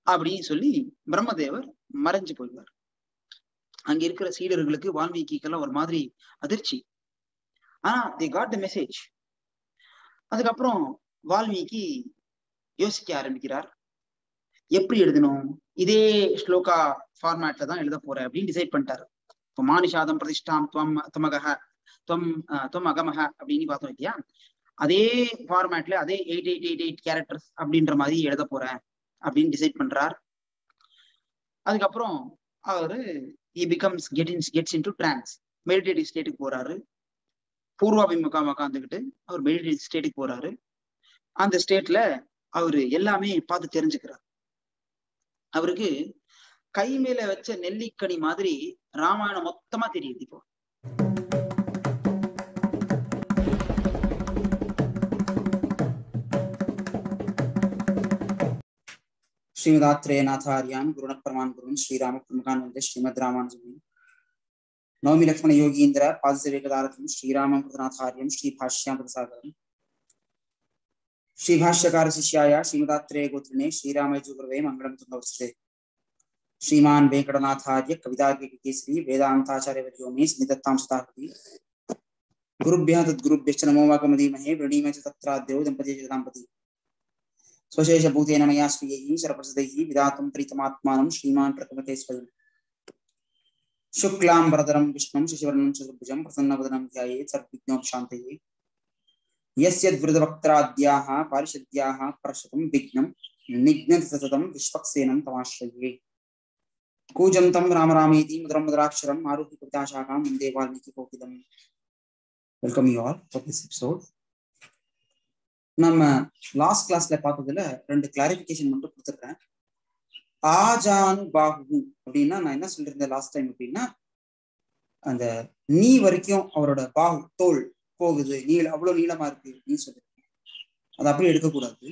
அப்படின்னு சொல்லி பிரம்மதேவர் மறைஞ்சு போயிடுவார் அங்க இருக்கிற சீடர்களுக்கு வால்மீகிக்கெல்லாம் ஒரு மாதிரி அதிர்ச்சி ஆனா தி காட் த மெசேஜ் அதுக்கப்புறம் வால்மீகி யோசிக்க ஆரம்பிக்கிறார் எப்படி எழுதணும் இதே ஸ்லோகா ஃபார்மேட்ல தான் எழுத போறேன் அப்படின்னு டிசைட் பண்ணிட்டாரு இப்போ மானிஷாதம் பிரதிஷ்டாம் துவம் துவமகஹ துவம் துவம் அகமக அப்படின்னு பார்த்தோம் இல்லையா அதே ஃபார்மேட்ல அதே eight eight eight eight characters அப்படின்ற மாதிரி எழுத போறேன் அப்படின்னு டிசைட் பண்றார் அதுக்கப்புறம் அவரு இ becomes get in gets in to trance meditative ஸ்டேட்டுக்கு போறாரு பூர்வாபிமுகம் உட்காந்துக்கிட்டு அவர் மெடிடேட்டிவ் ஸ்டேட்டுக்கு போறாரு அந்த ஸ்டேட்ல அவரு எல்லாமே பார்த்து தெரிஞ்சுக்கிறார் அவருக்கு கை மேல வச்ச நெல்லிக்கனி மாதிரி ராமாயணம் மொத்தமா தெரியுது இப்போ श्रीमदात्रेयनाथार्यान् गुरुणप्रमान् गुरुन् श्रीरामप्रमुखान् वन्दे श्रीमद् रामानुजमुनि नवमी लक्ष्मण योगीन्द्र पादसेवेकदारथं श्रीरामं कृतनाथार्यं श्रीभाष्यां कृतसागरम् श्रीभाष्यकार शिष्याय श्रीमदात्रेय गोत्रिणे श्रीरामयजुगुरवे मङ्गलं तुङ्गवस्ते श्रीमान् वेङ्कटनाथार्य कविताकेसरी वेदान्ताचार्यवर्यो मे स्निदत्तां शताहति गुरुभ्यः तद्गुरुभ्यश्च नमो वाकमधीमहे वृणीम च तत्राद्यौ दम्पती च दाम्पती स्वशेषभूतेन मया स्वीयैः शरप्रसदैः विधातुं प्रीतमात्मानं श्रीमान् प्रकमते स्वयम् शुक्लां वरदरं विष्णुं शशिवर्णं चतुर्भुजं प्रसन्नवदनं ध्यायेत् सर्वविघ्नोपशान्तये यस्य द्वृतवक्त्राद्याः पारिषद्याः प्रशतं विघ्नं निघ्नति सततं विश्वक्सेनं तमाश्रये कूजन्तं राम रामेति मधुरं मधुराक्षरम् आरुह्य कविताशाखां वन्दे वाल्मीकिकोकिलम् welcome you all for this episode நம்ம லாஸ்ட் கிளாஸ்ல பார்த்ததுல ரெண்டு கிளாரிபிகேஷன் மட்டும் கொடுத்துருக்கேன் ஆஜானு பாகு அப்படின்னா நான் என்ன சொல்லியிருந்தேன் லாஸ்ட் டைம் அப்படின்னா அந்த நீ வரைக்கும் அவரோட பாகு தோல் போகுது நீள அவ்வளவு நீளமா இருக்கு அப்படின்னு சொல்லியிருக்கேன் அது அப்படியே எடுக்கக்கூடாது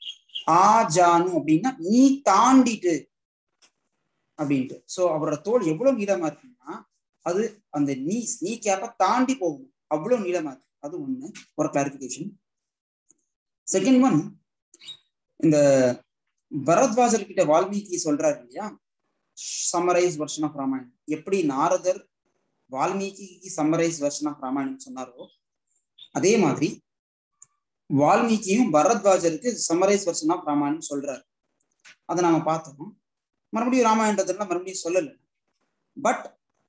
ஆஜானு அப்படின்னா நீ தாண்டிட்டு அப்படின்ட்டு சோ அவரோட தோல் எவ்வளவு நீளமா இருக்குன்னா அது அந்த நீ நீ கேப்ப தாண்டி போகும் அவ்வளவு நீளமா இருக்கு அது ஒண்ணு ஒரு கிளாரிபிகேஷன் செகண்ட் ஒன் இந்த பரத்வாஜர் கிட்ட வால்மீகி சொல்றாரு இல்லையா சம்மரைஸ் வெர்ஷன் ஆஃப் ராமாயணம் எப்படி நாரதர் வால்மீகிக்கு சம்மரைஸ் வெர்ஷன் ஆஃப் ராமாயணம் சொன்னாரோ அதே மாதிரி வால்மீகியும் பரத்வாஜருக்கு சம்மரைஸ் வெர்ஷன் ஆஃப் ராமாயணம் சொல்றாரு அதை நாம பார்த்தோம் மறுபடியும் ராமாயணத்துல மறுபடியும் சொல்லல பட்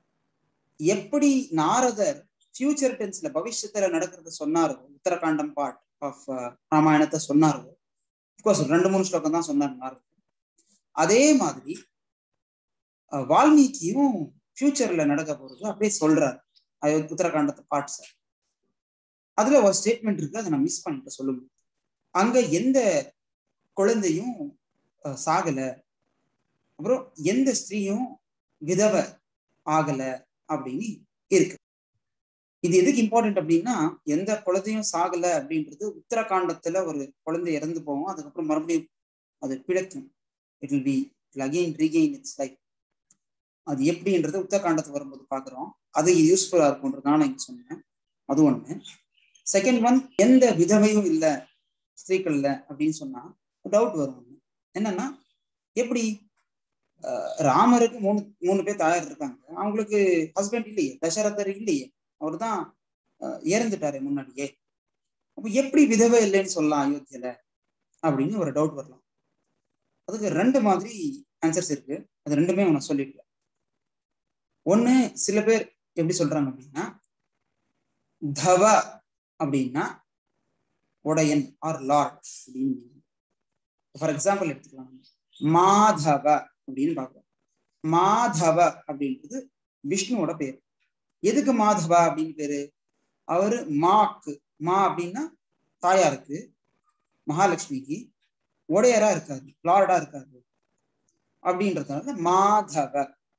எப்படி நாரதர் ஃபியூச்சர் டென்ஸ்ல பவிஷ்யத்துல நடக்கிறத சொன்னாரோ உத்தரகாண்டம் பார்ட் ஆஃப் ராமாயணத்தை சொன்னாரோ அப்கோர்ஸ் ரெண்டு மூணு ஸ்லோகம் தான் சொன்னார் நாரதர் அதே மாதிரி வால்மீகியும் ஃபியூச்சர்ல நடக்க போறது அப்படியே சொல்றாரு உத்தரகாண்டத்தை பார்ட்ஸ் அதுல ஒரு ஸ்டேட்மெண்ட் இருக்கு அதை நான் மிஸ் பண்ணிட்டு சொல்லுங்க அங்க எந்த குழந்தையும் சாகல அப்புறம் எந்த ஸ்திரீயும் விதவ ஆகல அப்படின்னு இருக்கு இது எதுக்கு இம்பார்ட்டன்ட் அப்படின்னா எந்த குழந்தையும் சாகல அப்படின்றது உத்தரகாண்டத்துல ஒரு குழந்தை இறந்து போகும் அதுக்கப்புறம் மறுபடியும் அது பிழைக்கும் it will be again regain its life அது எப்படின்றது உத்தரகாண்டத்துக்கு வரும்போது பாக்குறோம் அது யூஸ்ஃபுல்லா இருக்கும்ன்றதுனால நான் இங்க சொன்னேன் அது ஒண்ணு செகண்ட் ஒன் எந்த விதவையும் இல்ல ஸ்திரீக்கள்ல அப்படின்னு சொன்னா டவுட் வரும் என்னன்னா எப்படி ராமருக்கு மூணு மூணு பேர் தாயார் இருக்காங்க அவங்களுக்கு ஹஸ்பண்ட் இல்லையே தசரதர் இல்லையே அவர் தான் இறந்துட்டாரு முன்னாடியே அப்ப எப்படி விதவை இல்லைன்னு சொல்லலாம் அயோத்தியில அப்படின்னு ஒரு டவுட் வரலாம் அதுக்கு ரெண்டு மாதிரி ஆன்சர்ஸ் இருக்கு அது ரெண்டுமே நான் சொல்லிருக்கேன் ஒண்ணு சில பேர் எப்படி சொல்றாங்க அப்படின்னா தவ அப்படின்னா உடையன் ஆர் லார்ட் அப்படின்னு ஃபார் எக்ஸாம்பிள் எடுத்துக்கலாம் மாதவ அப்படின்னு பார்க்கிறோம் மாதவ அப்படின்றது விஷ்ணுவோட பேர் எதுக்கு மாதவா அப்படின்னு பேரு அவரு மாக்கு மா அப்படின்னா தாயாருக்கு மகாலட்சுமிக்கு உடையரா இருக்காரு லார்டா இருக்காரு அப்படின்றதுனால மாதவ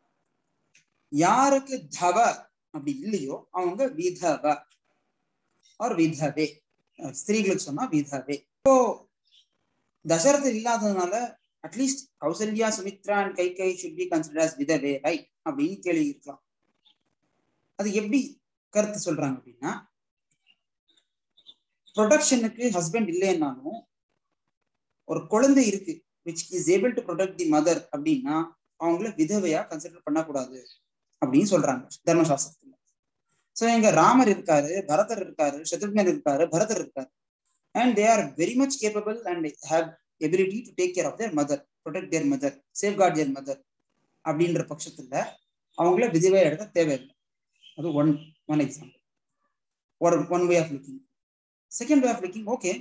யாருக்கு தவ அப்படி இல்லையோ அவங்க விதவ அவர் விதவே ஸ்திரீகளுக்கு சொன்னா விதவே இப்போ தசரதர் இல்லாததுனால அட்லீஸ்ட் கௌசல்யா சுமித்ரா அண்ட் கை கை ஷுட் பி கன்சிடர் விதவே ரைட் அப்படின்னு கேள்வி இருக்கலாம் அது எப்படி கருத்து சொல்றாங்க அப்படின்னா ப்ரொடக்ஷனுக்கு ஹஸ்பண்ட் இல்லைன்னாலும் ஒரு குழந்தை இருக்கு which is able to protect the mother அப்படின்னா அவங்கள விதவையா கன்சிடர் பண்ணக்கூடாது அப்படின்னு சொல்றாங்க தர்மசாஸ்திரத்துல ஸோ எங்க ராமர் இருக்காரு பரதர் இருக்காரு சத்ருக்னன் இருக்காரு பரதர் இருக்காரு and they are very much capable and have ability to take care of their mother protect their mother safeguard their mother அப்படின்ற பட்சத்துல அவங்கள விதவையா எடுக்க தேவையில்லை அது ஒன் ஒன் எக்ஸாம்பிள் ஒரு one way of looking second way of looking okay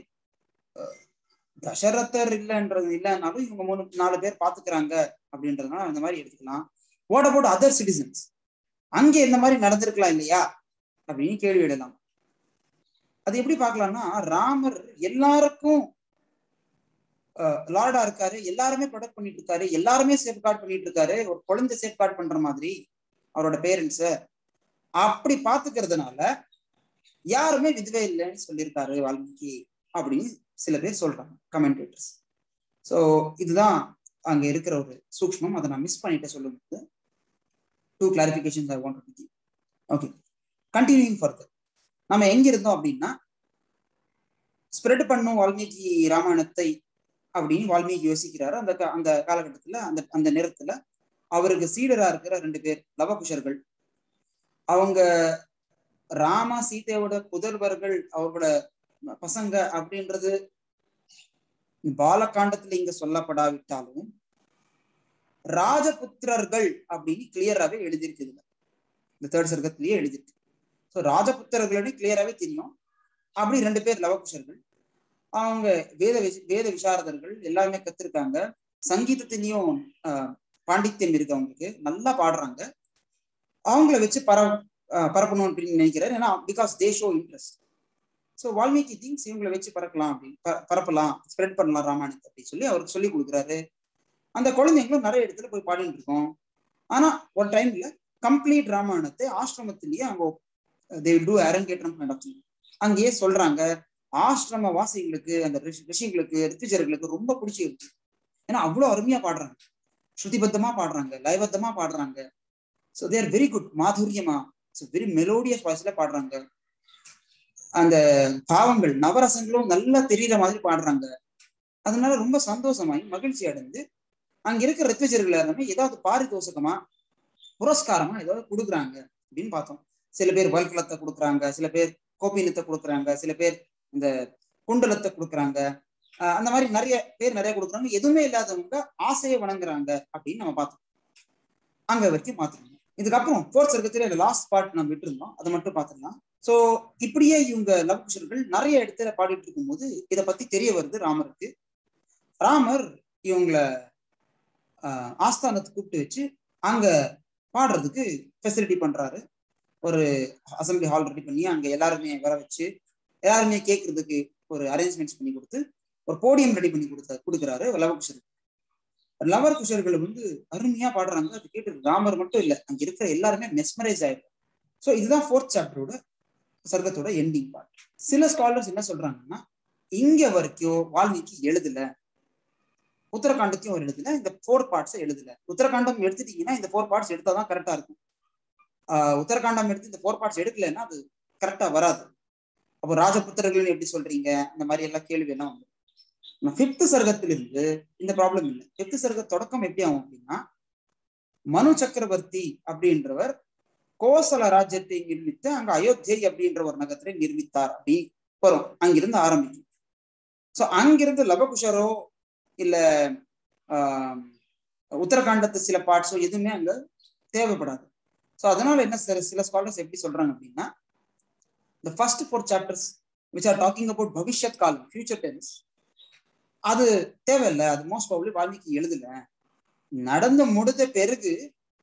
தசரதர் இல்லைன்றது இல்லைனாலும் இவங்க மூணு நாலு பேர் பாத்துக்கிறாங்க அப்படின்றதுனால அந்த மாதிரி எடுத்துக்கலாம் வாட் அபவுட் அதர் சிட்டிசன்ஸ் அங்க இந்த மாதிரி நடந்திருக்கலாம் இல்லையா அப்படின்னு கேள்வி இடலாம் அது எப்படி பார்க்கலாம்னா ராமர் எல்லாருக்கும் லார்டா இருக்காரு எல்லாருமே ப்ரொடக்ட் பண்ணிட்டு இருக்காரு எல்லாருமே சேஃப் கார்டு பண்ணிட்டு இருக்காரு ஒரு குழந்தை சேஃப் கார்டு பண்ற மாதிரி அவரோட பேரண்ட்ஸ அப்படி பாத்துக்கிறதுனால யாருமே விதவே இல்லைன்னு சொல்லியிருக்காரு வால்மீகி அப்படின்னு சில பேர் சொல்றாங்க கமெண்டேட்டர்ஸ் ஸோ இதுதான் அங்க இருக்கிற ஒரு சூக்மம் அதை நான் மிஸ் பண்ணிட்டு சொல்லும்போது do clarification I want to okay continuing further நம்ம எங்க இருந்தோம் அப்படின்னா ஸ்ப்ரெட் பண்ணும் வால்மீகி ராமாயணத்தை அப்படின்னு வால்மீகி யோசிக்கிறாரு அந்த அந்த காலகட்டத்துல அந்த அந்த நேரத்துல அவருக்கு சீடரா இருக்கிற ரெண்டு பேர் லவகுஷர்கள் அவங்க ராமா சீதையோட புதல்வர்கள் அவரோட பசங்க அப்படின்றது பாலகாண்டத்துல இங்க சொல்லப்படாவிட்டாலும் ராஜபுத்திரர்கள் அப்படின்னு கிளியராகவே எழுதியிருக்குது இந்த தேர்ட் சர்க்கத்திலேயே எழுதியிருக்கு ஸோ ராஜபுத்திரர்கள்னு கிளியராகவே தெரியும் அப்படி ரெண்டு பேர் லவகுஷர்கள் அவங்க வேத வேத விசாரதர்கள் எல்லாருமே கத்திருக்காங்க சங்கீதத்திலையும் பாண்டித்யம் இருக்கு அவங்களுக்கு நல்லா பாடுறாங்க அவங்கள வச்சு பர பரப்பணும் அப்படின்னு நினைக்கிறாரு ஏன்னா because they show interest so Valmiki things இவங்களை வச்சு பறக்கலாம் அப்படின்னு பரப்பலாம் ஸ்ப்ரெட் பண்ணலாம் ராமாயணத்தை அப்படின்னு சொல்லி அவருக்கு சொல்லி கொடுக்குறாரு அந்த குழந்தைங்களும் நிறைய இடத்துல போய் பாடிட்டு இருக்கோம் ஆனா ஒரு டைம்ல கம்ப்ளீட் ராமாயணத்தை ஆசிரமத்திலேயே அவங்க தே டூ அரங்கேற்றம் கைண்ட் ஆஃப் அங்கேயே சொல்றாங்க ஆசிரம வாசிகளுக்கு அந்த ரிஷிகளுக்கு ரித்துஜர்களுக்கு ரொம்ப பிடிச்சிருக்கு ஏன்னா அவ்வளவு அருமையா பாடுறாங்க ஸ்ருதிபத்தமா பாடுறாங்க லயபத்தமா பாடுறாங்க ஸோ தேர் வெரி குட் மாதுரியமா வெரி மெலோடியஸ் வாய்ஸ்ல பாடுறாங்க அந்த பாவங்கள் நவரசங்களும் நல்லா தெரியற மாதிரி பாடுறாங்க அதனால ரொம்ப சந்தோஷமாயி மகிழ்ச்சி அடைந்து அங்க இருக்கிற ரித்விஜர்கள் எல்லாருமே ஏதாவது பாரிதோஷகமா புரஸ்காரமா ஏதாவது கொடுக்குறாங்க அப்படின்னு பார்த்தோம் சில பேர் வல்கலத்தை கொடுக்குறாங்க சில பேர் கோபினத்தை கொடுக்குறாங்க சில பேர் இந்த குண்டலத்தை கொடுக்குறாங்க அந்த மாதிரி நிறைய பேர் நிறைய கொடுக்குறாங்க எதுவுமே இல்லாதவங்க ஆசையை வணங்குறாங்க அப்படின்னு நம்ம பார்த்தோம் அங்க வரைக்கும் மாத்திரணும் இதுக்கப்புறம் ஃபோர்த் சர்க்கத்துல லாஸ்ட் பார்ட் நம்ம விட்டுருந்தோம் அதை மட்டும் பார்த்துடலாம் ஸோ இப்படியே இவங்க லவகுஷர்கள் நிறைய இடத்துல பாடிட்டு இருக்கும்போது இதை பத்தி தெரிய வருது ராமருக்கு ராமர் இவங்களை ஆஸ்தானத்தை கூப்பிட்டு வச்சு அங்க பாடுறதுக்கு ஃபெசிலிட்டி பண்றாரு ஒரு அசம்பிளி ஹால் ரெடி பண்ணி அங்க எல்லாருமே வர வச்சு எல்லாருமே கேட்கறதுக்கு ஒரு அரேஞ்ச்மெண்ட்ஸ் பண்ணி கொடுத்து ஒரு போடியம் ரெடி பண்ணி கொடுத்த கொடுக்குறாரு லவகுஷர் லவர் குஷர்கள் வந்து அருமையா பாடுறாங்க அது கேட்டு ராமர் மட்டும் இல்ல அங்க இருக்கிற எல்லாருமே மெஸ்மரைஸ் ஆயிடும் ஸோ இதுதான் ஃபோர்த் சாப்டரோட சர்க்கத்தோட எண்டிங் பார்ட் சில ஸ்காலர்ஸ் என்ன சொல்றாங்கன்னா இங்க வரைக்கும் வால்மீகி எழுதல உத்தரகாண்டத்தையும் அவர் எழுதல இந்த ஃபோர் பார்ட்ஸை எழுதல உத்தரகாண்டம் எடுத்துட்டீங்கன்னா இந்த ஃபோர் பார்ட்ஸ் எடுத்தாதான் கரெக்டா இருக்கும் ஆஹ் உத்தரகாண்டம் எடுத்து இந்த ஃபோர் பார்ட்ஸ் எடுக்கலைன்னா அது கரெக்டா வராது அப்போ ராஜபுத்திரர்கள் எப்படி சொல்றீங்க இந்த மாதிரி எல்லாம் கேள்வி எல்லாம் வந்து ஃபிஃப்த் சர்க்கத்திலிருந்து இந்த ப்ராப்ளம் இல்லை ஃபிஃப்த் சர்க்க தொடக்கம் எப்படி ஆகும் அப்படின்னா மனு சக்கரவர்த்தி அப்படின்றவர் கோசல ராஜ்யத்தை நிர்மித்து அங்க அயோத்தியை அப்படின்ற ஒரு நகரத்தை நிர்மித்தார் அப்படி வரும் அங்கிருந்து ஆரம்பிக்கும் சோ அங்கிருந்து லபகுஷரோ இல்ல ஆஹ் உத்தரகாண்டத்து சில பார்ட்ஸோ எதுவுமே அங்க தேவைப்படாது ஸோ அதனால என்ன சில சில ஸ்காலர்ஸ் எப்படி சொல்றாங்க அப்படின்னா இந்த first four chapters which are talking about பவிஷ்யத் காலம் ஃபியூச்சர் டென்ஸ் அது தேவையில்லை அது மோஸ்ட் ப்ராப்ளி வால்மீகி எழுதல நடந்து முடிந்த பிறகு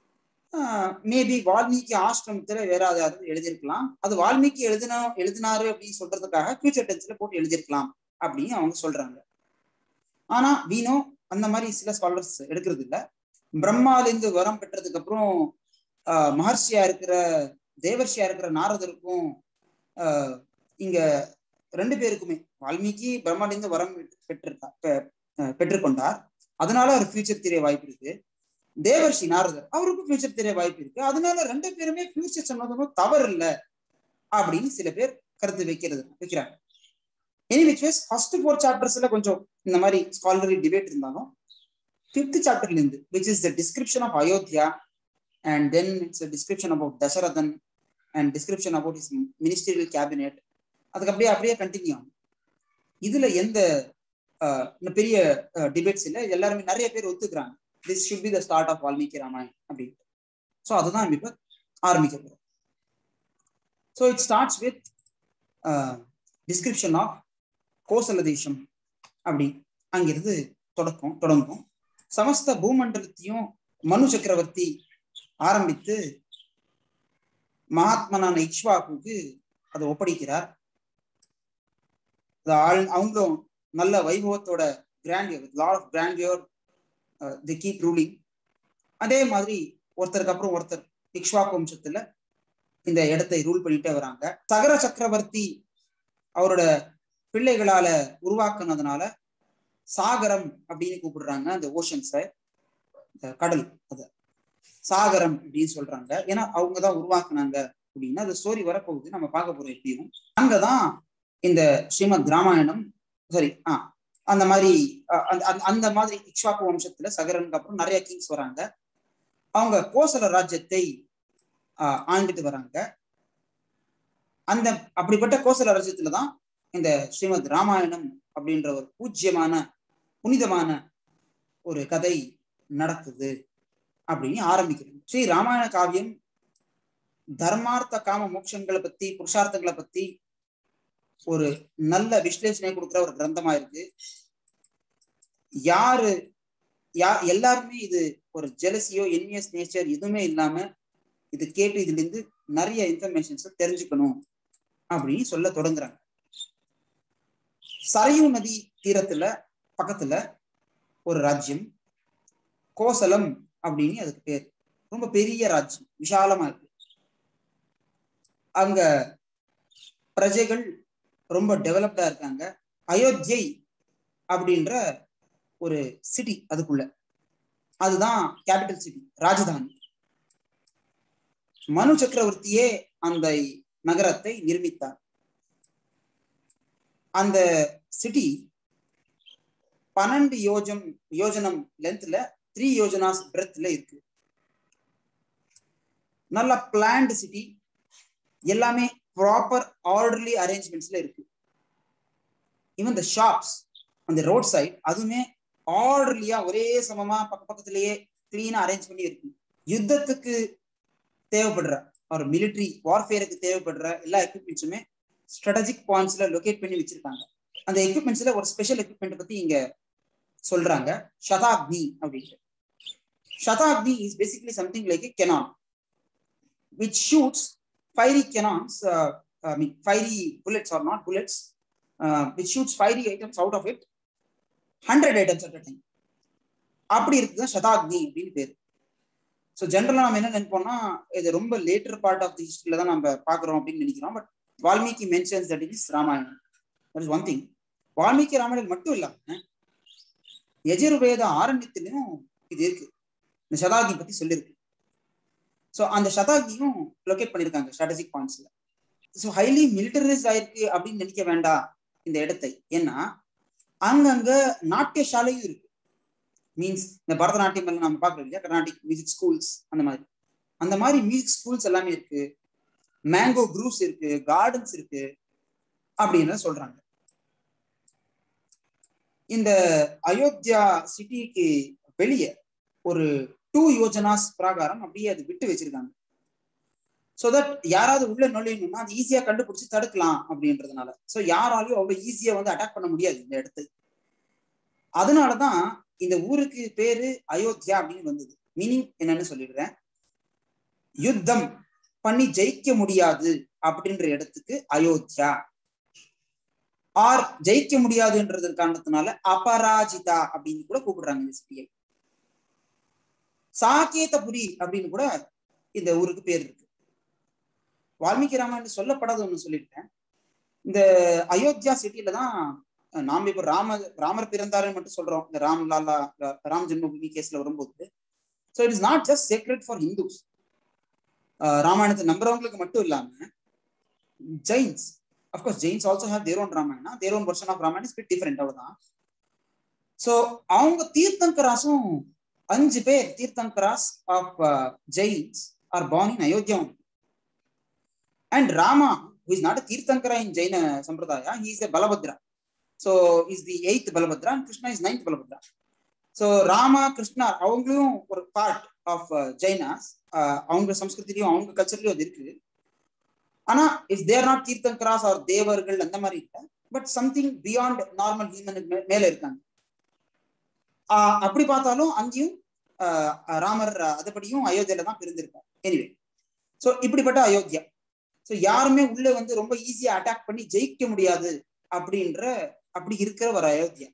மேபி வால்மீகி ஆசிரமத்துல வேற யாராவது எழுதியிருக்கலாம் அது வால்மீகி எழுதினா எழுதினாரு அப்படின்னு சொல்றதுக்காக ஃபியூச்சர் டென்ஸ்ல போட்டு எழுதியிருக்கலாம் அப்படின்னு அவங்க சொல்றாங்க ஆனா வீணோ அந்த மாதிரி சில ஸ்காலர்ஸ் எடுக்கிறது இல்ல பிரம்மாலேருந்து வரம் பெற்றதுக்கு அப்புறம் மகர்ஷியா இருக்கிற தேவர்ஷியா இருக்கிற நாரதருக்கும் இங்க ரெண்டு பேருக்குமே வால்மீகி பிரம்மாலேருந்து வரம் பெற்றிருக்கா பெற்றுக்கொண்டார் அதனால ஒரு ஃபியூச்சர் தெரிய வாய்ப்பு இருக்கு தேவர்ஷி நாரதர் அவருக்கும் ஃபியூச்சர் தெரிய வாய்ப்பு இருக்கு அதனால ரெண்டு பேருமே ஃபியூச்சர் சொன்னதும் தவறு இல்லை அப்படின்னு சில பேர் கருத்து வைக்கிறது வைக்கிறாங்க any which ways first four சாப்டர்ஸ்ல கொஞ்சம் இந்த மாதிரி ஸ்காலரி டிபேட் இருந்தாலும் ஃபிஃப்த் சாப்டர்ல இருந்து which is the description of Ayodhya and then it's description about தசரதன் and description about is ministerial cabinet அதுக்கு அப்படியே அப்படியே கண்டினியூ ஆகும் இதுல எந்த பெரிய டிபேட்ஸ் இல்லை எல்லாருமே நிறைய பேர் ஒத்துக்கிறாங்க this should be the start of Valmiki Ramayan அப்படின்ட்டு ஸோ அதுதான் இப்போ ஆரம்பிக்க போகிறோம் so it starts with description of Kosala தேசம் அப்படி அங்கிருந்து தொடக்கம் தொடங்கும் சமஸ்த பூமண்டலத்தையும் மனு சக்கரவர்த்தி ஆரம்பித்து மகாத்மனான இக்ஷ்வாக்குக்கு அதை ஒப்படைக்கிறார் அவங்களும் நல்ல வைபவத்தோட grandeur lot of grandeur the keep ruling அதே மாதிரி ஒருத்தருக்கு அப்புறம் ஒருத்தர் இக்ஷ்வாக் வம்சத்துல இந்த இடத்தை ரூல் பண்ணிட்டே வராங்க சகர சக்கரவர்த்தி அவரோட பிள்ளைகளால உருவாக்குனதுனால சாகரம் அப்படின்னு கூப்பிடுறாங்க அந்த ஓஷன்ஸை கடல் அத சாகரம் அப்படின்னு சொல்றாங்க ஏன்னா அவங்கதான் உருவாக்குனாங்க அப்படின்னா அந்த ஸ்டோரி வரப்போகுது நம்ம பார்க்க போறோம் எப்படியும் அங்கதான் இந்த ஸ்ரீமத் ராமாயணம் சாரி ஆஹ் அந்த மாதிரி அந்த மாதிரி இக்ஷாக்கு வம்சத்துல சகரனுக்கு அப்புறம் நிறைய கிங்ஸ் வராங்க அவங்க கோசல ராஜ்யத்தை ஆண்டுட்டு வராங்க அந்த அப்படிப்பட்ட கோசல ராஜ்யத்துலதான் இந்த ஸ்ரீமத் ராமாயணம் அப்படின்ற ஒரு பூஜ்யமான புனிதமான ஒரு கதை நடக்குது அப்படின்னு ஆரம்பிக்கிறது ஸ்ரீ ராமாயண காவியம் தர்மார்த்த காம மோட்சங்களை பத்தி புருஷார்த்தங்களை பத்தி ஒரு நல்ல விஸ்லேஷனை கொடுக்குற ஒரு கிரந்தமா இருக்கு யாரு யா எல்லாருமே இது ஒரு ஜெலசியோ என்வியஸ் நேச்சர் எதுவுமே இல்லாம இது கேட்டு இதுல இருந்து நிறைய இன்ஃபர்மேஷன்ஸ் தெரிஞ்சுக்கணும் அப்படின்னு சொல்ல தொடங்குறாங்க சரையு நதி தீரத்துல பக்கத்துல ஒரு ராஜ்யம் கோசலம் அப்படின்னு அதுக்கு பேர் ரொம்ப பெரிய ராஜ்யம் விஷாலமா இருக்கு அங்க பிரஜைகள் ரொம்ப டெவலப்டா இருக்காங்க அயோத்தியை அப்படின்ற ஒரு சிட்டி அதுக்குள்ள அதுதான் கேபிட்டல் சிட்டி ராஜதானி மனு சக்கரவர்த்தியே அந்த நகரத்தை நிர்மித்தார் அந்த சிட்டி பன்னெண்டு யோஜம் யோஜனம் லென்த்ல த்ரீ யோஜனாஸ் பிரெத்ல இருக்கு நல்ல பிளான்டு சிட்டி எல்லாமே ப்ராப்பர் ஆர்டர்லி அரேஞ்ச்மெண்ட்ஸ்ல இருக்கு ஈவன் த ஷாப்ஸ் அந்த ரோட் சைட் அதுவுமே ஆர்டர்லியா ஒரே சமமா பக்க பக்கத்திலேயே கிளீனா அரேஞ்ச் பண்ணி இருக்கு யுத்தத்துக்கு தேவைப்படுற ஒரு மிலிட்ரி வார்ஃபேருக்கு தேவைப்படுற எல்லா எக்யூப்மெண்ட்ஸுமே ஸ்ட்ராட்டஜிக் பாயிண்ட்ஸ்ல லொகேட் பண்ணி வச்சிருக்காங்க அந்த எக்யூப்மெண்ட்ஸ்ல ஒரு ஸ்பெஷல் எக்யூப்மெண்ட் பத்தி இங்க சொல்றாங்க சதாக்னி அப்படின்ட்டு சதாக்னி is basically something like cannon which shoots fiery cannons, uh, I mean, fiery bullets or not bullets, uh, which shoots fiery items out of it, 100 items at a time. அப்படி இருக்குது சதாக்னி அப்படின்னு பேரு ஸோ ஜென்ரலாக நம்ம என்ன நினைப்போம்னா இது ரொம்ப லேட்டர் பார்ட் ஆஃப் தி ஹிஸ்டரியில தான் நம்ம பார்க்குறோம் அப்படின்னு நினைக்கிறோம் but Valmiki mentions that is Ramayanam that is one thing Valmiki Ramayanam மட்டும் இல்லாம எஜுர்வேத ஆரண்யத்திலையும் இது இருக்கு இந்த சதாக்னி பத்தி சொல்லியிருக்கு ஸோ அந்த சதாப்தியும் லொக்கேட் பண்ணியிருக்காங்க ஸ்ட்ராட்டஜிக் பாயிண்ட்ஸ்ல ஸோ ஹைலி மிலிட்டரைஸ் ஆயிருக்கு அப்படின்னு நினைக்க வேண்டாம் இந்த இடத்தை ஏன்னா அங்கங்க நாட்டிய சாலையும் இருக்கு மீன்ஸ் இந்த பரதநாட்டியம் எல்லாம் நம்ம பார்க்கறோம் இல்லையா கர்நாடிக் மியூசிக் ஸ்கூல்ஸ் அந்த மாதிரி அந்த மாதிரி மியூசிக் ஸ்கூல்ஸ் எல்லாமே இருக்கு மேங்கோ குரூப்ஸ் இருக்கு கார்டன்ஸ் இருக்கு அப்படின்னு சொல்றாங்க இந்த அயோத்தியா சிட்டிக்கு வெளியே ஒரு டூ யோஜனாஸ் பிரகாரம் அப்படியே அது விட்டு வச்சிருக்காங்க ஸோ தட் யாராவது உள்ள நுழையணும்னா அது ஈஸியா கண்டுபிடிச்சு தடுக்கலாம் அப்படின்றதுனால ஸோ யாராலையும் அவ்வளவு ஈஸியா வந்து அட்டாக் பண்ண முடியாது இந்த இடத்து அதனாலதான் இந்த ஊருக்கு பேரு அயோத்தியா அப்படின்னு வந்தது மீனிங் என்னன்னு சொல்லிடுறேன் யுத்தம் பண்ணி ஜெயிக்க முடியாது அப்படின்ற இடத்துக்கு அயோத்தியா ஆர் ஜெயிக்க முடியாதுன்றது காரணத்தினால அபராஜிதா அப்படின்னு கூட கூப்பிடுறாங்க இந்த சிட்டியை சாகேதபுரி அப்படின்னு கூட இந்த ஊருக்கு பேர் இருக்கு வால்மீகி ராமாயணம் சொல்லப்படாத ஒண்ணு சொல்லிட்டேன் இந்த அயோத்தியா சிட்டில தான் நாம இப்ப ராம ராமர் பிறந்தாருன்னு மட்டும் சொல்றோம் இந்த ராம் லாலா ராம் ஜென்மபூமி கேஸ்ல வரும்போது so it is not just sacred for Hindus ராமாயணத்தை நம்புறவங்களுக்கு மட்டும் இல்லாம Jains of course Jains also have their own Ramayana their own version of Ramayanam is bit different அவ்வளவுதான் சோ அவங்க தீர்த்தங்கராஸும் அஞ்சு பேர் தீர்த்தங்கராஸ் of Jains are born in Ayodhya and Rama who is not a தீர்த்தங்கரா in ஜெயின சம்பிரதாயா he is a பலபத்ரா so is the eighth பலபத்ரா and கிருஷ்ணா is ninth பலபத்ரா ஸோ ராமா கிருஷ்ணா அவங்களும் ஒரு பார்ட் ஆஃப் ஜெயினாஸ் அவங்க சம்ஸ்கிருதிலையும் அவங்க கல்ச்சர்லயும் அது இருக்கு ஆனா if they're not tirthankaras or தேவர்கள் அந்த மாதிரி இல்லை பட் சம்திங் பியாண்ட் நார்மல் ஹியூமனுக்கு மேல இருக்காங்க ஆஹ் அப்படி பார்த்தாலும் அங்கேயும் ஆஹ் ராமர் அதுபடியும் அயோத்தியில தான் பிரிந்திருக்கார் எனிவே ஸோ இப்படிப்பட்ட அயோத்தியா ஸோ யாருமே உள்ள வந்து ரொம்ப ஈஸியா அட்டாக் பண்ணி ஜெயிக்க முடியாது அப்படின்ற அப்படி இருக்கிற ஒரு அயோத்தியா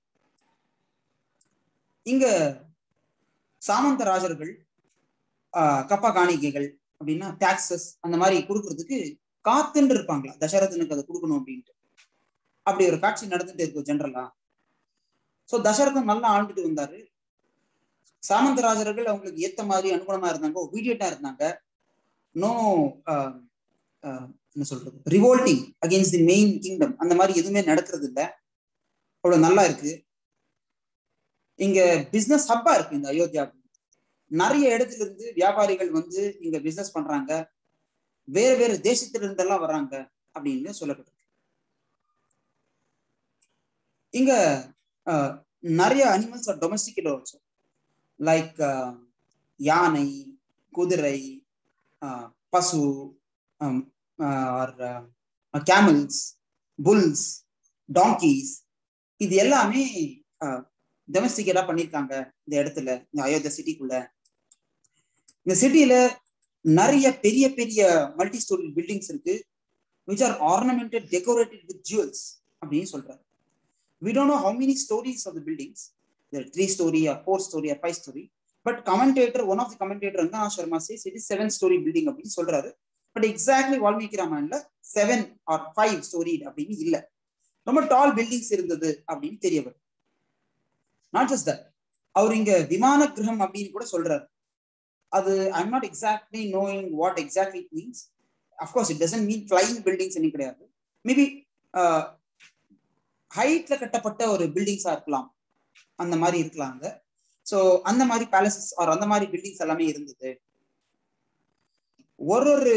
இங்க சாமந்த ராஜர்கள் ஆஹ் கப்பா காணிக்கைகள் அப்படின்னா டாக்ஸஸ் அந்த மாதிரி கொடுக்கறதுக்கு காத்துன்னு இருப்பாங்களா தசரதனுக்கு அதை கொடுக்கணும் அப்படின்ட்டு அப்படி ஒரு காட்சி நடந்துட்டு இருக்கு ஜென்ரலா சோ தசரதன் நல்லா ஆண்டுட்டு வந்தாரு சாமந்த ராஜர்கள் அவங்களுக்கு ஏத்த மாதிரி அனுகுணமா இருந்தாங்க ஒபீடியட்டா இருந்தாங்க நோ என்ன சொல்றது revolting against the main kingdom அந்த மாதிரி எதுவுமே நடக்கிறது இல்லை அவ்வளவு நல்லா இருக்கு இங்க பிசினஸ் ஹப்பா இருக்கு இந்த அயோத்தியா நிறைய இடத்துல இருந்து வியாபாரிகள் வந்து இங்க பிசினஸ் பண்றாங்க வேற வேற தேசத்துல இருந்தெல்லாம் வர்றாங்க அப்படின்னு சொல்லப்பட்டிருக்கு இங்க நிறைய animals are domesticate also like யானை குதிரை பசு ஆர் கேமல்ஸ் புல்ஸ் டாங்கீஸ் இது எல்லாமே டொமஸ்டிகேட்டா பண்ணியிருக்காங்க இந்த இடத்துல இந்த அயோத்தியா சிட்டிக்குள்ள இந்த சிட்டியில நிறைய பெரிய பெரிய மல்டி ஸ்டோரி பில்டிங்ஸ் இருக்கு which are ornamented decorated with jewels அப்படின்னு சொல்றாரு we don't know how many stories of the buildings three story four story five story but commentator one of the commentator Ranga Sharma says it is seven story building அப்படின்னு சொல்றாரு but exactly Valmiki ராமாயண்ல seven or five story அப்படின்னு இல்ல ரொம்ப டால் buildings இருந்தது அப்படின்னு தெரிய வரும் நாட் ஜஸ்ட் தட் அவர் இங்க விமான கிரகம் அப்படின்னு கூட சொல்றாரு அது I'm not exactly knowing what exactly it means of course it doesn't mean flying buildings என்ன கிடையாது மேபி ஹைட்ல கட்டப்பட்ட ஒரு பில்டிங்ஸா இருக்கலாம் அந்த மாதிரி இருக்கலாங்க ஸோ அந்த மாதிரி பேலசஸ் ஆர் அந்த மாதிரி பில்டிங்ஸ் எல்லாமே இருந்தது ஒரு ஒரு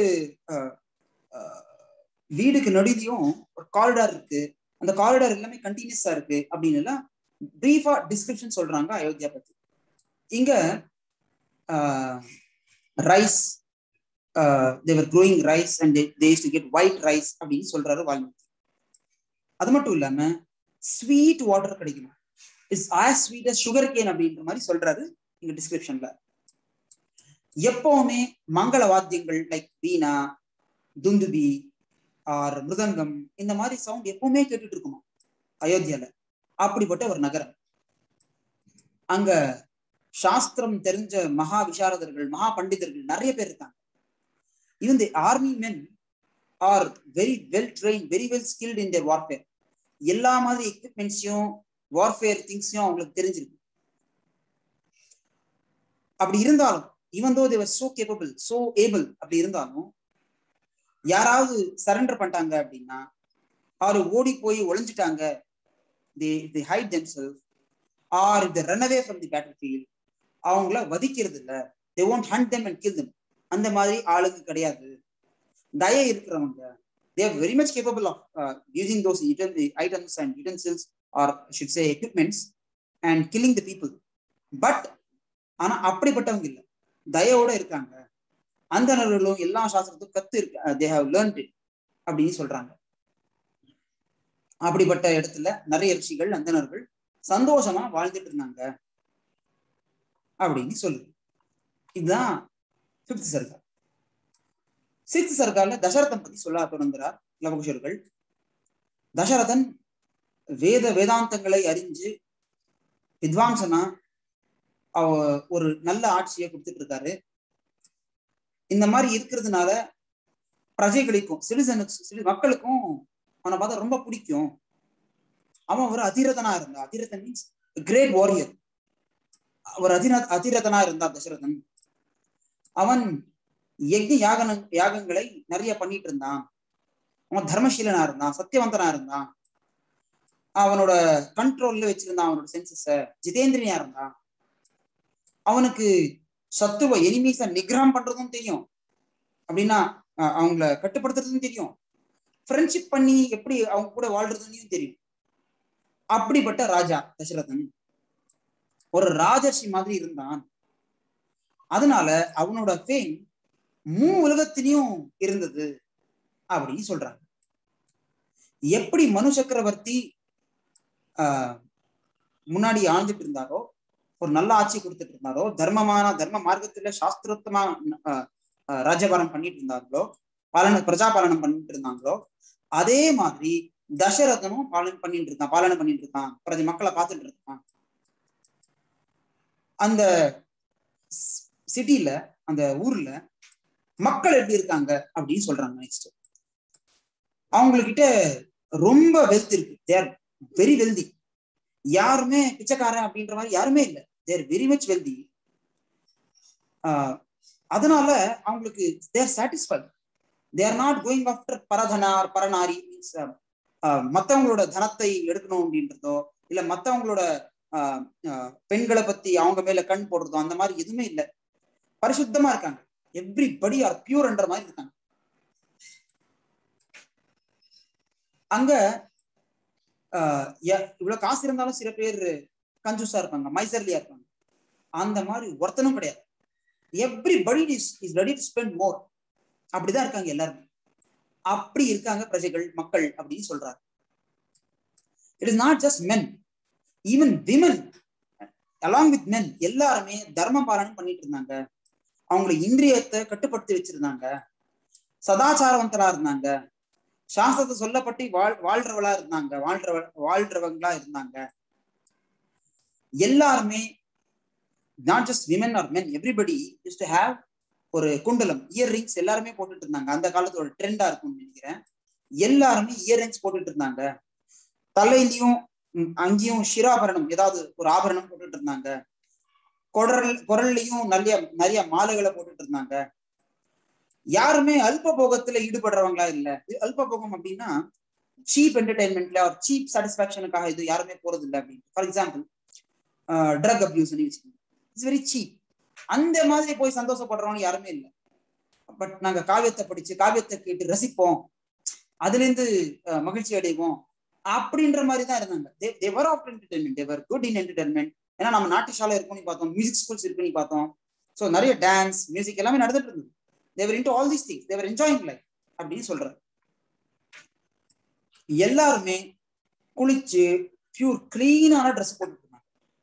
வீடுக்கு நடுவிலையும் ஒரு காரிடார் இருக்கு அந்த காரிடார் எல்லாமே கண்டினியூஸா இருக்கு அப்படின்னு எல்லாம் பிரீஃபா டிஸ்கிரிப்ஷன் சொல்றாங்க அயோத்தியா பத்தி இங்க rice they were growing rice and these to get white rice அப்படின்னு சொல்றாரு வால்மீகி அது மட்டும் இல்லாம ஸ்வீட் வாட்டர் கிடைக்குமா is as sweet as sugar cane அப்படின்ற மாதிரி சொல்றாரு இங்க டிஸ்கிரிப்ஷன்ல எப்பவுமே மங்கள வாத்தியங்கள் லைக் வீணா துந்துபி ஆர் மிருதங்கம் இந்த மாதிரி சவுண்ட் எப்பவுமே கேட்டுட்டு இருக்குமா அயோத்தியால அப்படிப்பட்ட ஒரு நகரம் அங்க சாஸ்திரம் தெரிஞ்ச மகா விசாரதர்கள் மகா பண்டிதர்கள் நிறைய பேர் இருக்காங்க even the army men are very well train very well skilled in their warfare எல்லா மாதிரி எக்யூப்மெண்ட்ஸையும் வார்ஃபேர் திங்ஸையும் அவங்களுக்கு தெரிஞ்சிருக்கு அப்படி இருந்தாலும் even though they were so capable so able அப்படி இருந்தாலும் யாராவது சரண்டர் பண்ணிட்டாங்க அப்படின்னா அவரு ஓடி போய் ஒளிஞ்சிட்டாங்க the the hide them self or the run away from the battle field அவங்கள வதிக்கிறது இல்ல they won't hunt them and kill them அந்த மாதிரி ஆளுங்க கிடையாது தய இருக்கிறவங்க they are very much capable of using those items and utensils or should say equipments and killing the people but ஆனா அப்படிப்பட்டவங்க இல்லை தயோட இருக்காங்க அந்தனர்களும் எல்லா சாஸ்திரத்தும் கத்து இருக்கு தே ஹவ் லேர்ன்ட் இட் அப்படின்னு சொல்றாங்க அப்படிப்பட்ட இடத்துல நிறைய ரிஷிகள் அந்தனர்கள் சந்தோஷமா வாழ்ந்துட்டு இருந்தாங்க அப்படின்னு சொல்லுது இதுதான் பிப்த் சர்க்கார் சிக்ஸ்த் சர்க்கார்ல தசரதன் பத்தி சொல்ல தொடங்குகிறார் லவகுஷர்கள் தசரதன் வேத வேதாந்தங்களை அறிஞ்சு வித்வாம்சனா அவ ஒரு நல்ல ஆட்சியை கொடுத்துட்டு இருக்காரு இந்த மாதிரி இருக்கிறதுனால பிரஜைகளுக்கும் சிட்டிசனுக்கு மக்களுக்கும் அவனை பார்த்தா ரொம்ப பிடிக்கும் அவன் ஒரு அதிரதனா இருந்தான் அதிரதன் மீன்ஸ் கிரேட் வாரியர் ஒரு அதிர அதிரதனா இருந்தான் தசரதன் அவன் யஜ்ஞ யாக யாகங்களை நிறைய பண்ணிட்டு இருந்தான் அவன் தர்மசீலனா இருந்தான் சத்தியவந்தனா இருந்தான் அவனோட கண்ட்ரோல்ல வச்சிருந்தான் அவனோட சென்சஸ ஜிதேந்திரனியா இருந்தான் அவனுக்கு சத்துவ எனிமீஸ நிகிரம் பண்றதும் தெரியும் அப்படின்னா அவங்கள கட்டுப்படுத்துறதும் தெரியும் ஃப்ரெண்ட்ஷிப் பண்ணி எப்படி அவங்க கூட வாழ்றதுன்னு தெரியும் அப்படிப்பட்ட ராஜா தசரதன் ஒரு ராஜர்ஷி மாதிரி இருந்தான் அதனால அவனோட ஃபேம் மூ உலகத்திலையும் இருந்தது அப்படின்னு சொல்றாங்க எப்படி மனு சக்கரவர்த்தி ஆஹ் முன்னாடி ஆழ்ந்துட்டு இருந்தாரோ ஒரு நல்ல ஆட்சி கொடுத்துட்டு இருந்தாரோ தர்மமான தர்ம மார்க்கத்துல சாஸ்திரோத்தமா ராஜபாரம் பண்ணிட்டு இருந்தாங்களோ பாலன பிரஜா பாலனம் பண்ணிட்டு இருந்தாங்களோ அதே மாதிரி தசரதனும் பாலன் பண்ணிட்டு இருக்கான் பாலனை பண்ணிட்டு இருக்கான் பிரதி மக்களை பார்த்துட்டு இருக்கான் அந்த சிட்டில அந்த ஊர்ல மக்கள் எப்படி இருக்காங்க அப்படின்னு சொல்றாங்க நெக்ஸ்ட் அவங்கக்கிட்ட ரொம்ப வெல்த் இருக்கு தேர் வெரி வெல்தி யாருமே பிச்சைக்காரன் அப்படின்ற மாதிரி யாருமே இல்லை தேர் வெரி மச் வெல்தி அதனால அவங்களுக்கு they're satisfied they're not going after பரதனார் பரநாரி மீன்ஸ் மத்தவங்களோட தனத்தை எடுக்கணும் அப்படின்றதோ இல்ல மத்தவங்களோட பெண்களை பத்தி அவங்க மேல கண் போடுறதோ அந்த மாதிரி எதுவுமே இல்லை பரிசுத்தமா இருக்காங்க எவ்ரி படி ஆர் பியூர்ன்ற மாதிரி இருக்காங்க அங்க இவ்வளவு காசு இருந்தாலும் சில பேர் கஞ்சூஸா இருப்பாங்க மைசர்லியா இருப்பாங்க அந்த மாதிரி ஒருத்தனும் கிடையாது everybody is is ready to spend more அப்படிதான் இருக்காங்க எல்லாருமே அப்படி இருக்காங்க பிரஜைகள் மக்கள் அப்படின்னு சொல்றாரு it is not just men even women along with men எல்லாருமே தர்ம பாலனம் பண்ணிட்டு இருந்தாங்க அவங்களை இந்திரியத்தை கட்டுப்படுத்தி வச்சிருந்தாங்க சதாச்சாரவந்தரா இருந்தாங்க சாஸ்திரத்தை சொல்லப்பட்டு வாழ் வாழ்றவளா இருந்தாங்க வாழ்ற வாழ்றவங்களா இருந்தாங்க எல்லாருமே not just women or men everybody used to have ஒரு குண்டலம் இயர் ரிங்ஸ் எல்லாருமே போட்டுட்டு இருந்தாங்க அந்த காலத்தோட ட்ரெண்டா இருக்கும்னு நினைக்கிறேன் எல்லாருமே இயர் ரிங்ஸ் போட்டுட்டு இருந்தாங்க தலையிலையும் அங்கேயும் ஷிராபரணம் ஏதாவது ஒரு ஆபரணம் போட்டுட்டு இருந்தாங்க குரல் குரல்லையும் நிறைய நிறைய மாலைகளை போட்டுட்டு இருந்தாங்க யாருமே அல்ப போகத்துல ஈடுபடுறவங்களா இல்ல அல்ப போகம் அப்படின்னா சீப் என்டர்டைன்மெண்ட்ல ஒரு சீப் சாட்டிஸ்பாக்சனுக்காக இது யாருமே போறது இல்லை அப்படின்னு for example drug abuse it's very cheap அந்த மாதிரி போய் சந்தோஷப்படுறவங்க யாருமே இல்லை பட் நாங்க காவியத்தை படிச்சு காவியத்தை கேட்டு ரசிப்போம் அதுல இருந்து மகிழ்ச்சி அடைவோம் அப்படின்ற மாதிரி தான் இருந்தாங்க they were of entertainment they were good in entertainment ஏன்னா நம்ம நாட்டுசாலை இருக்குன்னு பார்த்தோம் மியூசிக் ஸ்கூல்ஸ் இருக்குன்னு பார்த்தோம் ஸோ நிறைய டான்ஸ் மியூசிக் எல்லாமே நடந்துட்டு இருந்தது they were into all these things they were enjoying life அப்படின்னு சொல்றாரு எல்லாருமே குளிச்சு பியூர் கிளீனான ட்ரெஸ் போட்டு இருந்தாங்க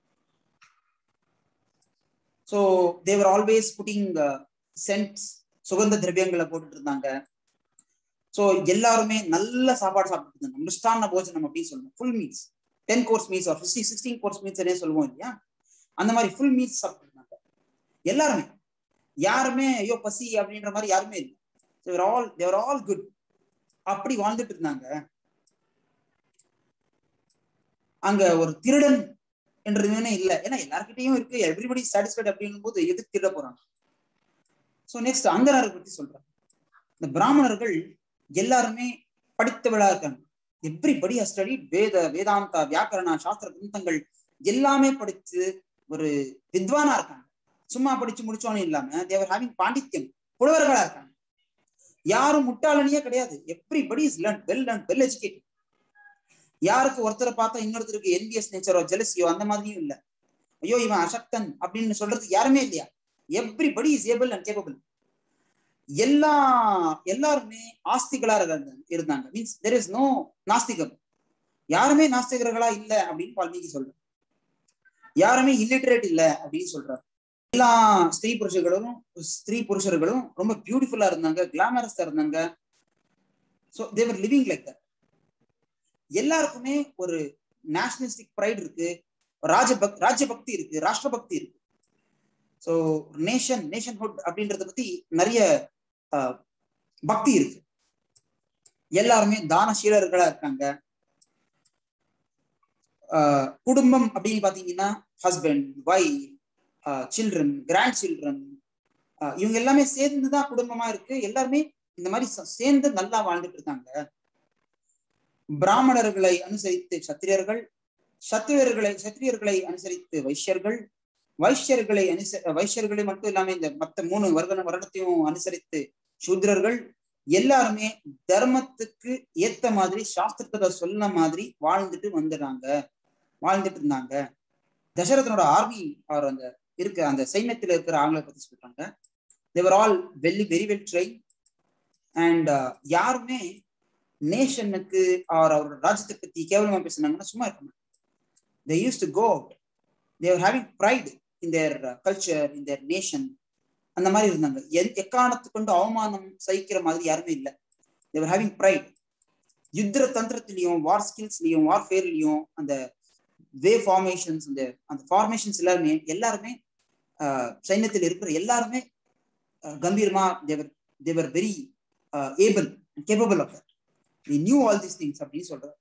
so they were always putting scents சுகந்த திரவியங்களை போட்டுட்டு இருந்தாங்க ஸோ எல்லாருமே நல்ல சாப்பாடு சாப்பிட்டு இருந்தாங்க மிஷ்டான போஜனம் அப்படின்னு சொல்லுவோம் full meals ten course meals or fifty sixteen course meals சொல்லுவோம் இல்லையா அந்த மாதிரி ஃபுல் மீல்ஸ் சாப்பிட்டு இருந்தாங்க எல்லாருமே யாருமே ஐயோ பசி அப்படின்ற மாதிரி யாருமே இல்லை they were all they were all good அப்படி வாழ்ந்துட்டு இருந்தாங்க அங்க ஒரு திருடன் என்றதுமே இல்லை ஏன்னா எல்லார்கிட்டையும் இருக்கு எவ்ரிபடி சாட்டிஸ்ஃபைட் அப்படின்னும் போது எதுக்கு திருட போறாங்க ஸோ நெக்ஸ்ட் அங்கராரை பத்தி சொல்றாங்க இந்த பிராமணர்கள் எல்லாருமே படித்தவளா இருக்காங்க எவ்ரிபடி ஸ்டடி வேத வேதாந்தா வியாக்கரணா சாஸ்திர கிரந்தங்கள் எல்லாமே படிச்சு ஒரு வித்வானா இருக்காங்க சும்மா படிச்சு முடிச்சோன்னு இல்லாம தேவர் ஹேவிங் பாண்டித்யம் புலவர்களா இருக்காங்க யாரும் முட்டாளனியே கிடையாது everybody is learn well learn well educated யாருக்கு ஒருத்தரை பார்த்தா இன்னொருத்தருக்கு என்விஎஸ் நேச்சரோ ஜெலசியோ அந்த மாதிரியும் இல்ல ஐயோ இவன் அசக்தன் அப்படின்னு சொல்றதுக்கு யாருமே இல்லையா everybody is able and capable எல்லா எல்லாருமே ஆஸ்திகளா இருந்தாங்க மீன்ஸ் தெர் இஸ் நோ நாஸ்திகம் யாருமே நாஸ்திகர்களா இல்ல அப்படின்னு வால்மீகி சொல்றாரு யாருமே இல்லிட்டரேட் இல்ல அப்படின்னு சொல்றாரு எல்லா ஸ்திரீ புருஷர்களும் ஸ்திரீ புருஷர்களும் ரொம்ப பியூட்டிஃபுல்லா இருந்தாங்க கிளாமரஸா இருந்தாங்க so they were living like that எல்லாருக்குமே ஒரு நேஷனலிஸ்டிக் ப்ரைட் இருக்கு ராஜபக் ராஜ்யபக்தி இருக்கு ராஷ்டிரபக்தி இருக்கு ஸோ நேஷன் நேஷன்ஹுட் அப்படின்றத பத்தி நிறைய பக்தி இருக்கு எல்லாருமே தானசீலர்களா இருக்காங்க குடும்பம் அப்படின்னு பாத்தீங்கன்னா husband wife children grand children இவங்க எல்லாமே சேர்ந்துதான் குடும்பமா இருக்கு எல்லாருமே இந்த மாதிரி சேர்ந்து நல்லா வாழ்ந்துட்டு இருக்காங்க பிராமணர்களை அனுசரித்து சத்திரியர்கள் சத்திரியர்களை சத்திரியர்களை அனுசரித்து வைஷ்யர்கள் வைஷ்யர்களை அனுச வைஷ்யர்களை மட்டும் இல்லாம இந்த மத்த மூணு வர்ண வருடத்தையும் அனுசரித்து சூத்ரர்கள் எல்லாருமே தர்மத்துக்கு ஏத்த மாதிரி சாஸ்திரத்துல சொன்ன மாதிரி வாழ்ந்துட்டு வந்துடுறாங்க வாழ்ந்துட்டு இருந்தாங்க தசரதனோட ஆர்மி அவர் அந்த இருக்க அந்த சைன்யத்துல இருக்கிற ஆண்களை பத்தி சொல்றாங்க they were all well very well train and யாருமே நேஷனுக்கு அவர் அவரோட ராஜ்யத்தை பத்தி கேவலமா பேசினாங்கன்னா சும்மா இருக்க மாட்டாங்க they used to go out they were having pride in their culture in their nation அந்த மாதிரி இருந்தாங்க எக்காரணத்து கொண்டு அவமானம் சகிக்கிற மாதிரி யாருமே இல்லை தேவர் ஹேவிங் ப்ரைட் யுத்த தந்திரத்திலையும் வார் ஸ்கில்ஸ்லயும் வார்ஃபேர்லயும் அந்த வே ஃபார்மேஷன்ஸ் அந்த அந்த ஃபார்மேஷன்ஸ் எல்லாருமே எல்லாருமே சைன்யத்தில் இருக்கிற எல்லாருமே கம்பீரமா they were they were very able capable of that we knew all these things அப்படின்னு சொல்றாரு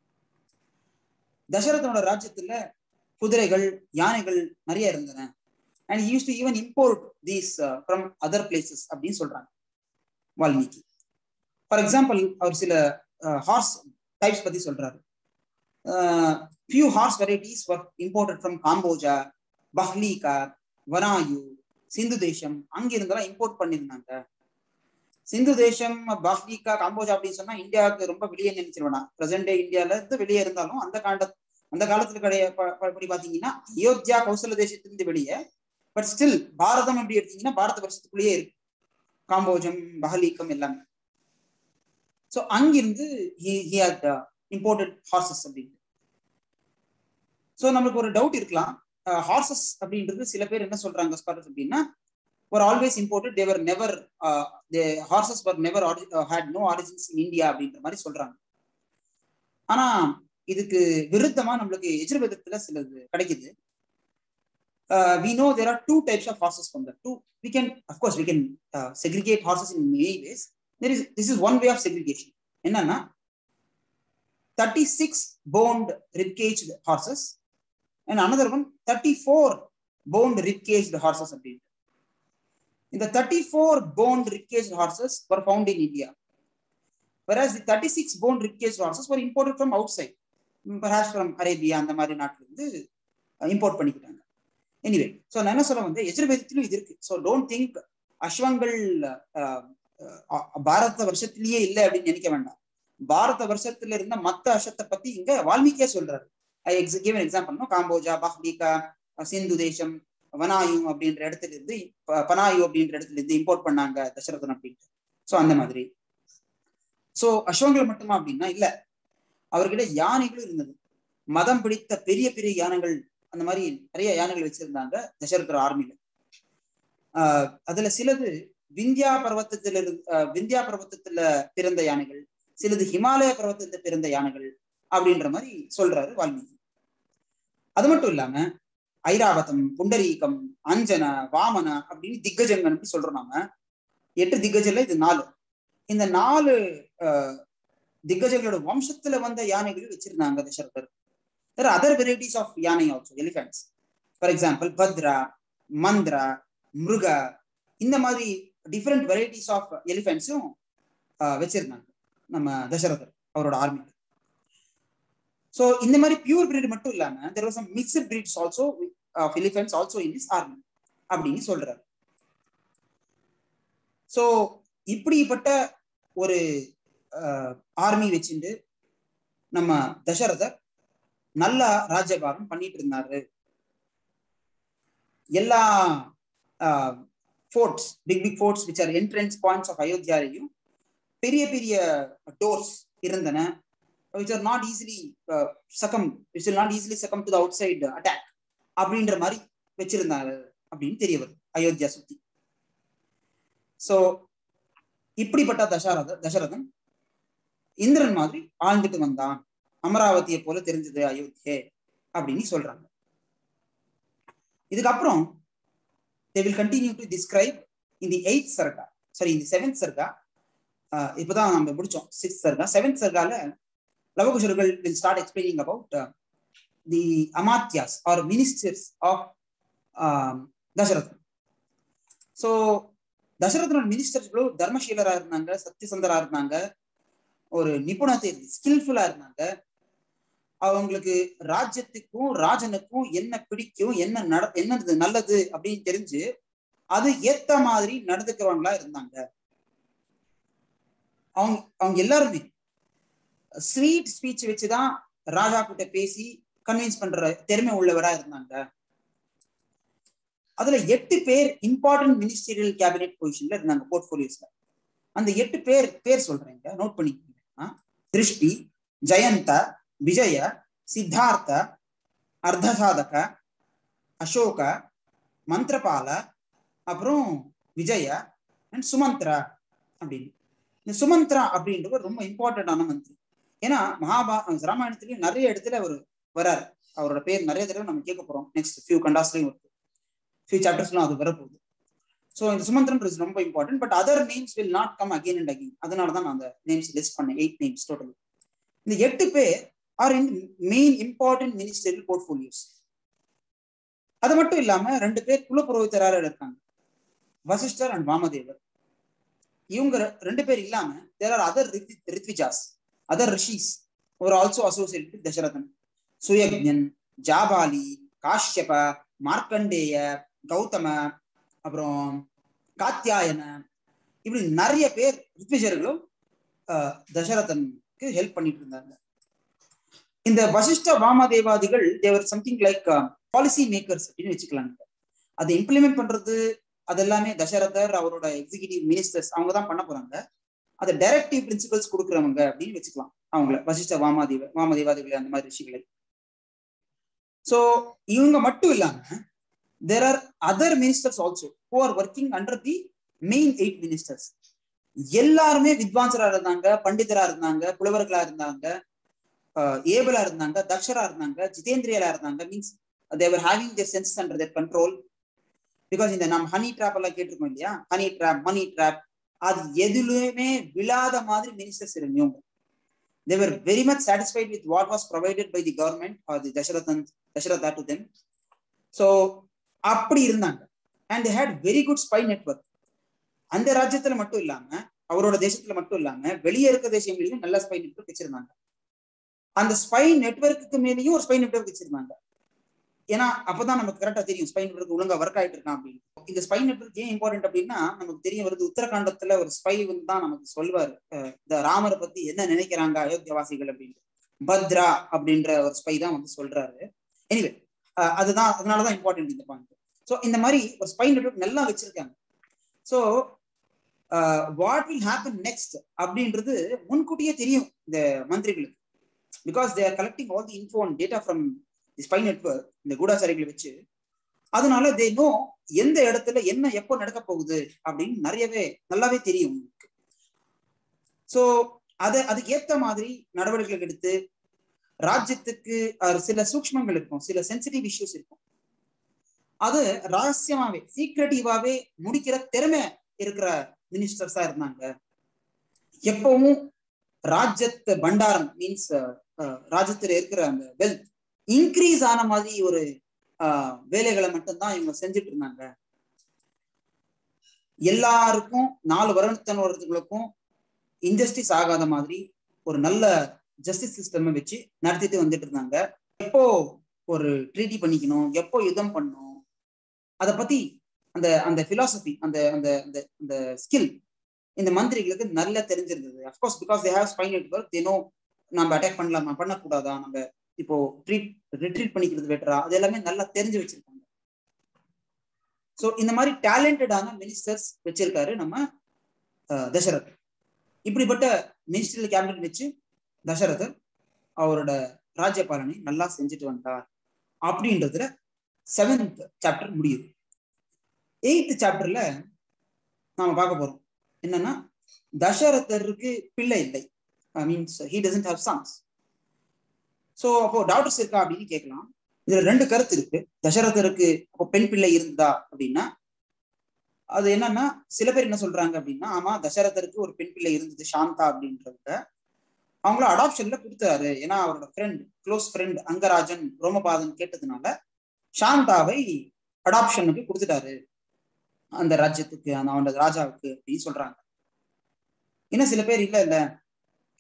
தசரதனோட ராஜ்யத்துல குதிரைகள் யானைகள் நிறைய இருந்தன and used to even import these from other places அப்படின்னு சொல்றாங்க வால்மீகி ஃபார் எக்ஸாம்பிள் அவர் சில ஹார்ஸ் டைப்ஸ் பத்தி சொல்றாரு few horse varieties were imported from Kamboja Bahlika Vanayu Sindhu தேசம் அங்கிருந்தெல்லாம் இம்போர்ட் பண்ணியிருந்தாங்க சிந்து தேசம் பாஹ்லிகா காம்போஜா அப்படின்னு சொன்னா இந்தியாவுக்கு ரொம்ப வெளியே நினைச்சிருவேனா பிரசன்ட் டே இந்தியால இருந்து வெளியே இருந்தாலும் அந்த காண்ட அந்த காலத்துல கிடையாது படி பாத்தீங்கன்னா அயோத்தியா கௌசல தேசத்திலிருந்து வெளியே பட் ஸ்டில் பாரதம் அப்படி எடுத்தீங்கன்னா பாரத வருஷத்துக்குள்ளேயே இருக்கு காம்போஜம் பஹலீக்கம் எல்லாமே ஸோ அங்கிருந்து இம்போர்ட்டட் ஹார்சஸ் அப்படின்னு ஸோ நம்மளுக்கு ஒரு டவுட் இருக்கலாம் ஹார்சஸ் அப்படின்றது சில பேர் என்ன சொல்றாங்க ஸ்காலர்ஸ் அப்படின்னா were always imported they were never uh, the horses were never uh, had no origins in india அப்படின்ற மாதிரி சொல்றாங்க ஆனா இதுக்கு விருத்தமா நம்மளுக்கு எஜுர்வேதத்துல சிலது கிடைக்குது uh, we know there are two types of horses from the two we can of course we can uh, segregate horses in many ways there is this is one way of segregation என்னன்னா 36 boned rib caged horses and another one 34 boned rib caged horses அப்படின்னு இந்த 34 boned rib-caged horses were found in India, whereas the 36 boned rib-caged horses were imported from outside, perhaps from Arabia அந்த மாதிரி நாட்டுல இருந்து import பண்ணிக்கிட்டாங்க anyway so நான் என்ன சொல்ல வந்து எஜுர்வேதத்திலும் இது இருக்கு ஸோ டோன்ட் திங்க் அஸ்வங்கள் பாரத வருஷத்திலேயே இல்லை அப்படின்னு நினைக்க வேண்டாம் பாரத வருஷத்துல இருந்த மத்த அஷத்தை பத்தி இங்க வால்மீகியே சொல்றாரு ஐ எக்ஸ் கிவ் எக்ஸாம்பிள் காம்போஜா பஹ்லிகா சிந்து தேசம் வனாயு அப்படின்ற இடத்துல இருந்து பனாயு அப்படின்ற இடத்துல இருந்து இம்போர்ட் பண்ணாங்க தசரதன் அப்படின்ட்டு ஸோ அந்த மாதிரி ஸோ அஸ்வங்கள் மட்டுமா அப்படின்னா இல்ல அவர்கிட்ட யானைகளும் இருந்தது மதம் பிடித்த பெரிய பெரிய யானைகள் அந்த மாதிரி நிறைய யானைகள் வச்சிருந்தாங்க தசரதர் ஆர்மியில ஆஹ் அதுல சிலது விந்தியா பர்வத்தத்துல இருந்து விந்தியா பர்வத்தத்துல பிறந்த யானைகள் சிலது ஹிமாலய பர்வத்தத்துல பிறந்த யானைகள் அப்படின்ற மாதிரி சொல்றாரு வால்மீகி அது மட்டும் இல்லாம ஐராவதம் புண்டரீகம் அஞ்சன வாமன அப்படின்னு திக்கஜங்கன்னு சொல்றோம் நாம எட்டு திக்கஜல்ல இது நாலு இந்த நாலு திக்கஜங்களோட வம்சத்துல வந்த யானைகள் வச்சிருந்தாங்க தசரதர் there are other varieties of யானை also elephants for example Patra Mantra மிருகா இந்த மாதிரி டிஃப்ரெண்ட் வெரைட்டிஸ் ஆஃப் எலிஃபென்ட்ஸும் வச்சிருந்தாங்க நம்ம தசரதர் அவரோட ஆர்மியில் ஸோ இந்த மாதிரி பியூர் பிரீட் மட்டும் இல்லாம there was mixed breeds also of elephants also in his army அப்படின்னு சொல்றாரு ஸோ இப்படிப்பட்ட ஒரு ஆர்மி வச்சுட்டு நம்ம தசரதர் நல்ல ராஜ்யபாரம் பண்ணிட்டு இருந்தாரு எல்லா forts big big forts which are entrance points of அயோத்தியாலையும் பெரிய பெரிய டோர்ஸ் இருந்தன which are not easily uh, succumb which will not easily succumb to the outside uh, attack அப்படின்ற மாதிரி வச்சிருந்தாரு அப்படின்னு தெரிய வருது அயோத்தியா சுத்தி சோ இப்படிப்பட்ட தசரத தசரதன் இந்திரன் மாதிரி ஆழ்ந்துட்டு வந்தான் அமராவதியை போல தெரிஞ்சது அயோத்தியே அப்படின்னு சொல்றாங்க இதுக்கப்புறம் they will continue to describe இந்த எயிட் சர்கா சாரி இந்த செவன்த் சர்கா இப்பதான் நம்ம முடிச்சோம் சிக்ஸ்த் சர்கா செவன்த் சர்கால லவகுஷர்கள் will start explaining about the amatyas or ministers of Dasarathan so தசரதனோட மினிஸ்டர்ஸ்களும் தர்மசீலரா இருந்தாங்க சத்தியசந்தரா இருந்தாங்க ஒரு நிபுணத்தை ஸ்கில்ஃபுல்லா இருந்தாங்க அவங்களுக்கு ராஜ்யத்துக்கும் ராஜனுக்கும் என்ன பிடிக்கும் என்ன நட என்னது நல்லது அப்படின்னு தெரிஞ்சு அது ஏத்த மாதிரி நடந்துக்கிறவங்களா இருந்தாங்க அவங்க அவங்க எல்லாருமே ஸ்வீட் ஸ்பீச் வச்சுதான் ராஜா கிட்ட பேசி கன்வின்ஸ் பண்ற திறமை உள்ளவரா இருந்தாங்க அதுல எட்டு பேர் இம்பார்ட்டன்ட் மினிஸ்டீரியல் கேபினெட் பொசிஷன்ல இருந்தாங்க போர்ட்போலியோஸ்ல அந்த எட்டு பேர் பேர் சொல்றேங்க நோட் பண்ணிக்கோங்க திருஷ்டி ஜெயந்த விஜய சித்தார்த்த அர்த்தசாதக அசோக மந்திரபால அப்புறம் விஜய அண்ட் சுமந்த்ரா அப்படின்னு இந்த சுமந்த்ரா அப்படின்றவர் ரொம்ப இம்பார்ட்டன்டான மந்திரி ஏன்னா மகாபா ராமாயணத்துலயும் நிறைய இடத்துல அவர் வராரு அவரோட பேர் நிறைய தடவை நம்ம கேட்க போறோம் நெக்ஸ்ட் ஃபியூ கண்டாஸ்லயும் இருக்கு ஃபியூ சாப்டர்ஸ்லாம் அது வரப்போகுது ஸோ இந்த சுமந்திரன் இஸ் ரொம்ப important but other names will not come again and again அதனால தான் நான் அந்த நேம்ஸ் லிஸ்ட் பண்ணேன் எயிட் நேம்ஸ் டோட்டல் இந்த எட்டு பேர் are in main important ministerial portfolios அது மட்டும் இல்லாம ரெண்டு பேர் குலப்புரோகிதராக இருக்காங்க வசிஷ்டர் அண்ட் வாமதேவர் இவங்க ரெண்டு பேர் இல்லாம there are other ritvijas other rishis ஒரு also associate with Dasarathan Suyajna Jabali Kashyapa Markandeya Gautama அப்புறம் காத்தியாயன இப்படி நிறைய பேர் ரித்விஜர்களும் தசரதனுக்கு ஹெல்ப் பண்ணிட்டு இருந்தாங்க இந்த வசிஷ்ட வாமதேவாதிகள் they were something like policy makers அப்படின்னு வச்சுக்கலாம் அதை இம்ப்ளிமெண்ட் பண்றது அது எல்லாமே தசரதர் அவரோட எக்ஸிகியூட்டிவ் மினிஸ்டர்ஸ் அவங்க தான் பண்ண போறாங்க அதை டைரக்டிவ் பிரின்சிபல்ஸ் கொடுக்குறவங்க அப்படின்னு வச்சுக்கலாம் அவங்கள வசிஷ்ட வாமாதேவ வாமதேவாதிகள் அந்த மாதிரி ரிஷிகளை ஸோ இவங்க மட்டும் இல்லாம there are other ministers also who are working under the main eight ministers எல்லாருமே வித்வான்சரா இருந்தாங்க பண்டிதரா இருந்தாங்க புலவர்களா இருந்தாங்க ஏபிளா இருந்தாங்க தக்ஷரா இருந்தாங்க ஜிதேந்திரியலா இருந்தாங்க means they were having their senses under their control because இந்த நம்ம ஹனி ட்ராப் எல்லாம் கேட்டிருக்கோம் இல்லையா ஹனி ட்ராப் மணி ட்ராப் அது எதுலையுமே விழாத மாதிரி மினிஸ்டர்ஸ் இருந்தவங்க they were very much satisfied with what was provided by the government or the Dasarathan Dasaratha to them so அப்படி இருந்தாங்க and they had very good spy network அந்த ராஜ்யத்துல மட்டும் இல்லாம அவரோட தேசத்துல மட்டும் இல்லாம வெளியே இருக்க தேசங்களையும் நல்ல ஸ்பை நெட்ஒர்க் வச்சிருந்தாங்க அந்த ஸ்பை நெட்ஒர்க்கு மேலேயும் ஒரு ஸ்பை நெட்ஒர்க் வச்சிருந்தாங்க ஏன்னா அப்பதான் நமக்கு கரெக்டா தெரியும் ஸ்பை நெட்ஒர்க் ஒழுங்கா ஒர்க் ஆயிட்டு இருக்கான் அப்படின்னு இந்த ஸ்பை நெட்ஒர்க் ஏன் இம்பார்ட்டன்ட் அப்படின்னா நமக்கு தெரிய வருது உத்தரகாண்டத்துல ஒரு ஸ்பை வந்து தான் நமக்கு சொல்வாரு இந்த ராமரை பத்தி என்ன நினைக்கிறாங்க அயோத்தியவாசிகள் அப்படின்னு பத்ரா அப்படின்ற ஒரு ஸ்பை தான் வந்து சொல்றாரு எனிவே அதுதான் அதனாலதான் இம்பார்ட்டன்ட் இந்த பாயிண்ட் ஸோ இந்த மாதிரி ஒரு ஸ்பை நெட்ஒர்க் நல்லா வச்சிருக்காங்க so what will happen next அப்படின்றது முன்கூட்டியே தெரியும் இந்த மந்திரிகளுக்கு because they are collecting all the info and data from the spy network இந்த கூடாச்சாரிகளை வச்சு அதனால தே நோ எந்த இடத்துல என்ன எப்போ நடக்க போகுது அப்படின்னு நிறையவே நல்லாவே தெரியும் உங்களுக்கு ஸோ அதை அதுக்கு ஏத்த மாதிரி நடவடிக்கைகள் எடுத்து ராஜ்யத்துக்கு சில சூக்மங்கள் இருக்கும் சில சென்சிட்டிவ் இஷ்யூஸ் இருக்கும் அது ரகசியமாவே சீக்ரெட்டிவாவே முடிக்கிற திறமை இருக்கிற மினிஸ்டர்ஸா இருந்தாங்க எப்பவும் ராஜ்யத்து பண்டாரம் மீன்ஸ் ராஜ்யத்துல இருக்கிற அந்த வெல்த் இன்க்ரீஸ் ஆன மாதிரி ஒரு வேலைகளை மட்டும்தான் இவங்க செஞ்சுட்டு இருந்தாங்க எல்லாருக்கும் நாலு வருடத்தினர்களுக்கும் இன்ஜஸ்டிஸ் ஆகாத மாதிரி ஒரு நல்ல ஜஸ்டிஸ் சிஸ்டம் வச்சு நடத்திட்டு வந்துட்டு இருந்தாங்க எப்போ ஒரு ட்ரீட்டி பண்ணிக்கணும் எப்போ யுத்தம் பண்ணணும் அதை பத்தி அந்த அந்த பிலாசபி அந்த அந்த அந்த அந்த ஸ்கில் இந்த மந்திரிகளுக்கு நல்லா தெரிஞ்சிருந்தது of course because they have spy network they know நம்ம அட்டாக் பண்ணலாமா பண்ணக்கூடாதா நம்ம இப்போ ட்ரீட் ரிட்ரீட் பண்ணிக்கிறது பெட்டரா அது எல்லாமே நல்லா தெரிஞ்சு வச்சிருக்காங்க ஸோ இந்த மாதிரி டேலண்டடான மினிஸ்டர்ஸ் வச்சிருக்காரு நம்ம தசரதர் இப்படிப்பட்ட மினிஸ்டரியல் கேபினட் வச்சு தசரதர் அவரோட ராஜ்யபாலனை நல்லா செஞ்சுட்டு வந்தார் அப்படின்றதுல செவன்த் சாப்டர் முடியுது எயித்து சாப்டர்ல நாம பார்க்க போறோம் என்னன்னா தசரதருக்கு பிள்ளை இல்லை means he doesn't have sons so அப்போ டாக்டர்ஸ் இருக்கா அப்படின்னு கேட்கலாம் இதுல ரெண்டு கருத்து இருக்கு தசரதருக்கு அப்போ பெண் பிள்ளை இருந்தா அப்படின்னா அது என்னன்னா சில பேர் என்ன சொல்றாங்க அப்படின்னா ஆமா தசரதருக்கு ஒரு பெண் பிள்ளை இருந்தது சாந்தா அப்படின்றவங்க அவங்கள அடாப்ஷன்ல கொடுத்தாரு ஏன்னா அவரோட friend close friend Angarajan Romapadan கேட்டதுனால சாந்தாவை அடாப்ஷனுக்கு கொடுத்துட்டாரு அந்த ராஜ்யத்துக்கு அந்த அவனோட ராஜாவுக்கு அப்படின்னு சொல்றாங்க இன்னும் சில பேர் இல்ல இல்ல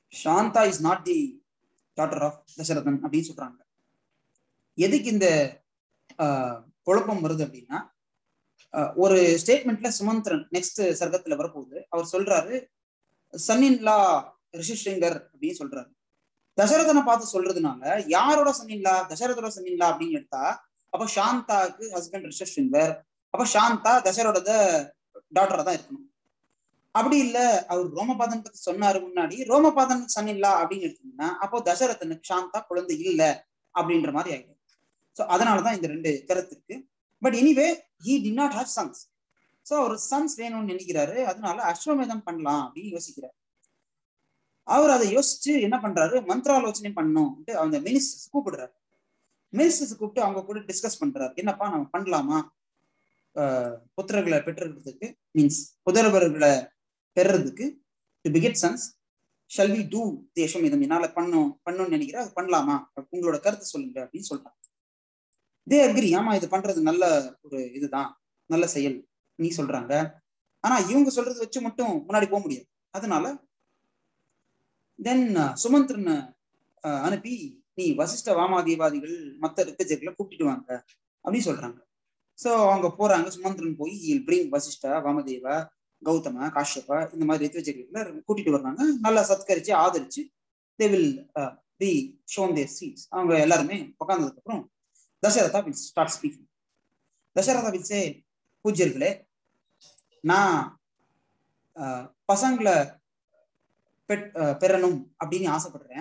Shanta is not the daughter of Dasarathan அப்படின்னு சொல்றாங்க எதுக்கு இந்த குழப்பம் வருது அப்படின்னா ஒரு ஸ்டேட்மெண்ட்ல சுமந்திரன் நெக்ஸ்ட் சர்க்கத்துல வரப்போகுது அவர் சொல்றாரு சன்னின் லா ரிஷிஷ்ரிங்கர் அப்படின்னு சொல்றாரு தசரதனை பார்த்து சொல்றதுனால யாரோட சன்னின்லா தசரதோட சன்னின்லா அப்படின்னு எடுத்தா அப்ப சாந்தாவுக்கு ஹஸ்பண்ட் ரிஷிஷ்ரிங்கர் அப்ப சாந்தா தசரோட டாக்டரா தான் இருக்கணும் அப்படி இல்ல அவர் ரோமபாதன் பத்தி சொன்னாரு முன்னாடி ரோமபாதன் சன்னின்லா அப்படின்னு எடுத்தீங்கன்னா அப்போ தசரதனுக்கு சாந்தா குழந்தை இல்ல அப்படின்ற மாதிரி ஆயிடும் ஸோ அதனாலதான் இந்த ரெண்டு கருத்து இருக்கு but anyway he did not have sons so அவர் சன்ஸ் வேணும்னு நினைக்கிறாரு அதனால அஸ்வமேதம் பண்ணலாம் அப்படின்னு யோசிக்கிறார் அவர் அதை யோசிச்சு என்ன பண்றாரு மந்திராலோசனை பண்ணும் அந்த மினிஸ்டர்ஸ் கூப்பிடுறாரு மினிஸ்டர்ஸ் கூப்பிட்டு அவங்க கூட டிஸ்கஸ் பண்றாரு என்னப்பா நம்ம பண்ணலாமா புத்திரர்களை பெற்றுறதுக்கு மீன்ஸ் புதல்வர்களை பெறுறதுக்கு to beget sons shall we do தேசம் இதம் என்னால பண்ணும் பண்ணணும்னு நினைக்கிறேன் அது பண்ணலாமா உங்களோட கருத்து சொல்லுங்க அப்படின்னு சொல்றாங்க தே அக்ரி ஆமா இது பண்றது நல்ல ஒரு இதுதான் நல்ல செயல் நீ சொல்றாங்க ஆனா இவங்க சொல்றது வச்சு மட்டும் முன்னாடி போக முடியாது அதனால தென் சுமந்திரன் அனுப்பி நீ வசிஷ்ட வாமாதேவாதிகள் மத்த ரித்தஜர்களை கூப்பிட்டு வாங்க அப்படின்னு சொல்றாங்க ஸோ அவங்க போறாங்க சுமந்திரன் போய் இல் பிரிங் வசிஷ்டா வாமதேவா கௌதம காஷ்யப்பா இந்த மாதிரி ரித்வஜர்களை கூட்டிட்டு வர்றாங்க நல்லா சத்கரிச்சு ஆதரிச்சு they will be shown their seats அவங்க எல்லாருமே உட்காந்ததுக்கு அப்புறம் Dasaratha will start speaking Dasaratha will say பூஜ்யர்களே நான் பசங்களை பெட் பெறணும் அப்படின்னு ஆசைப்படுறேன்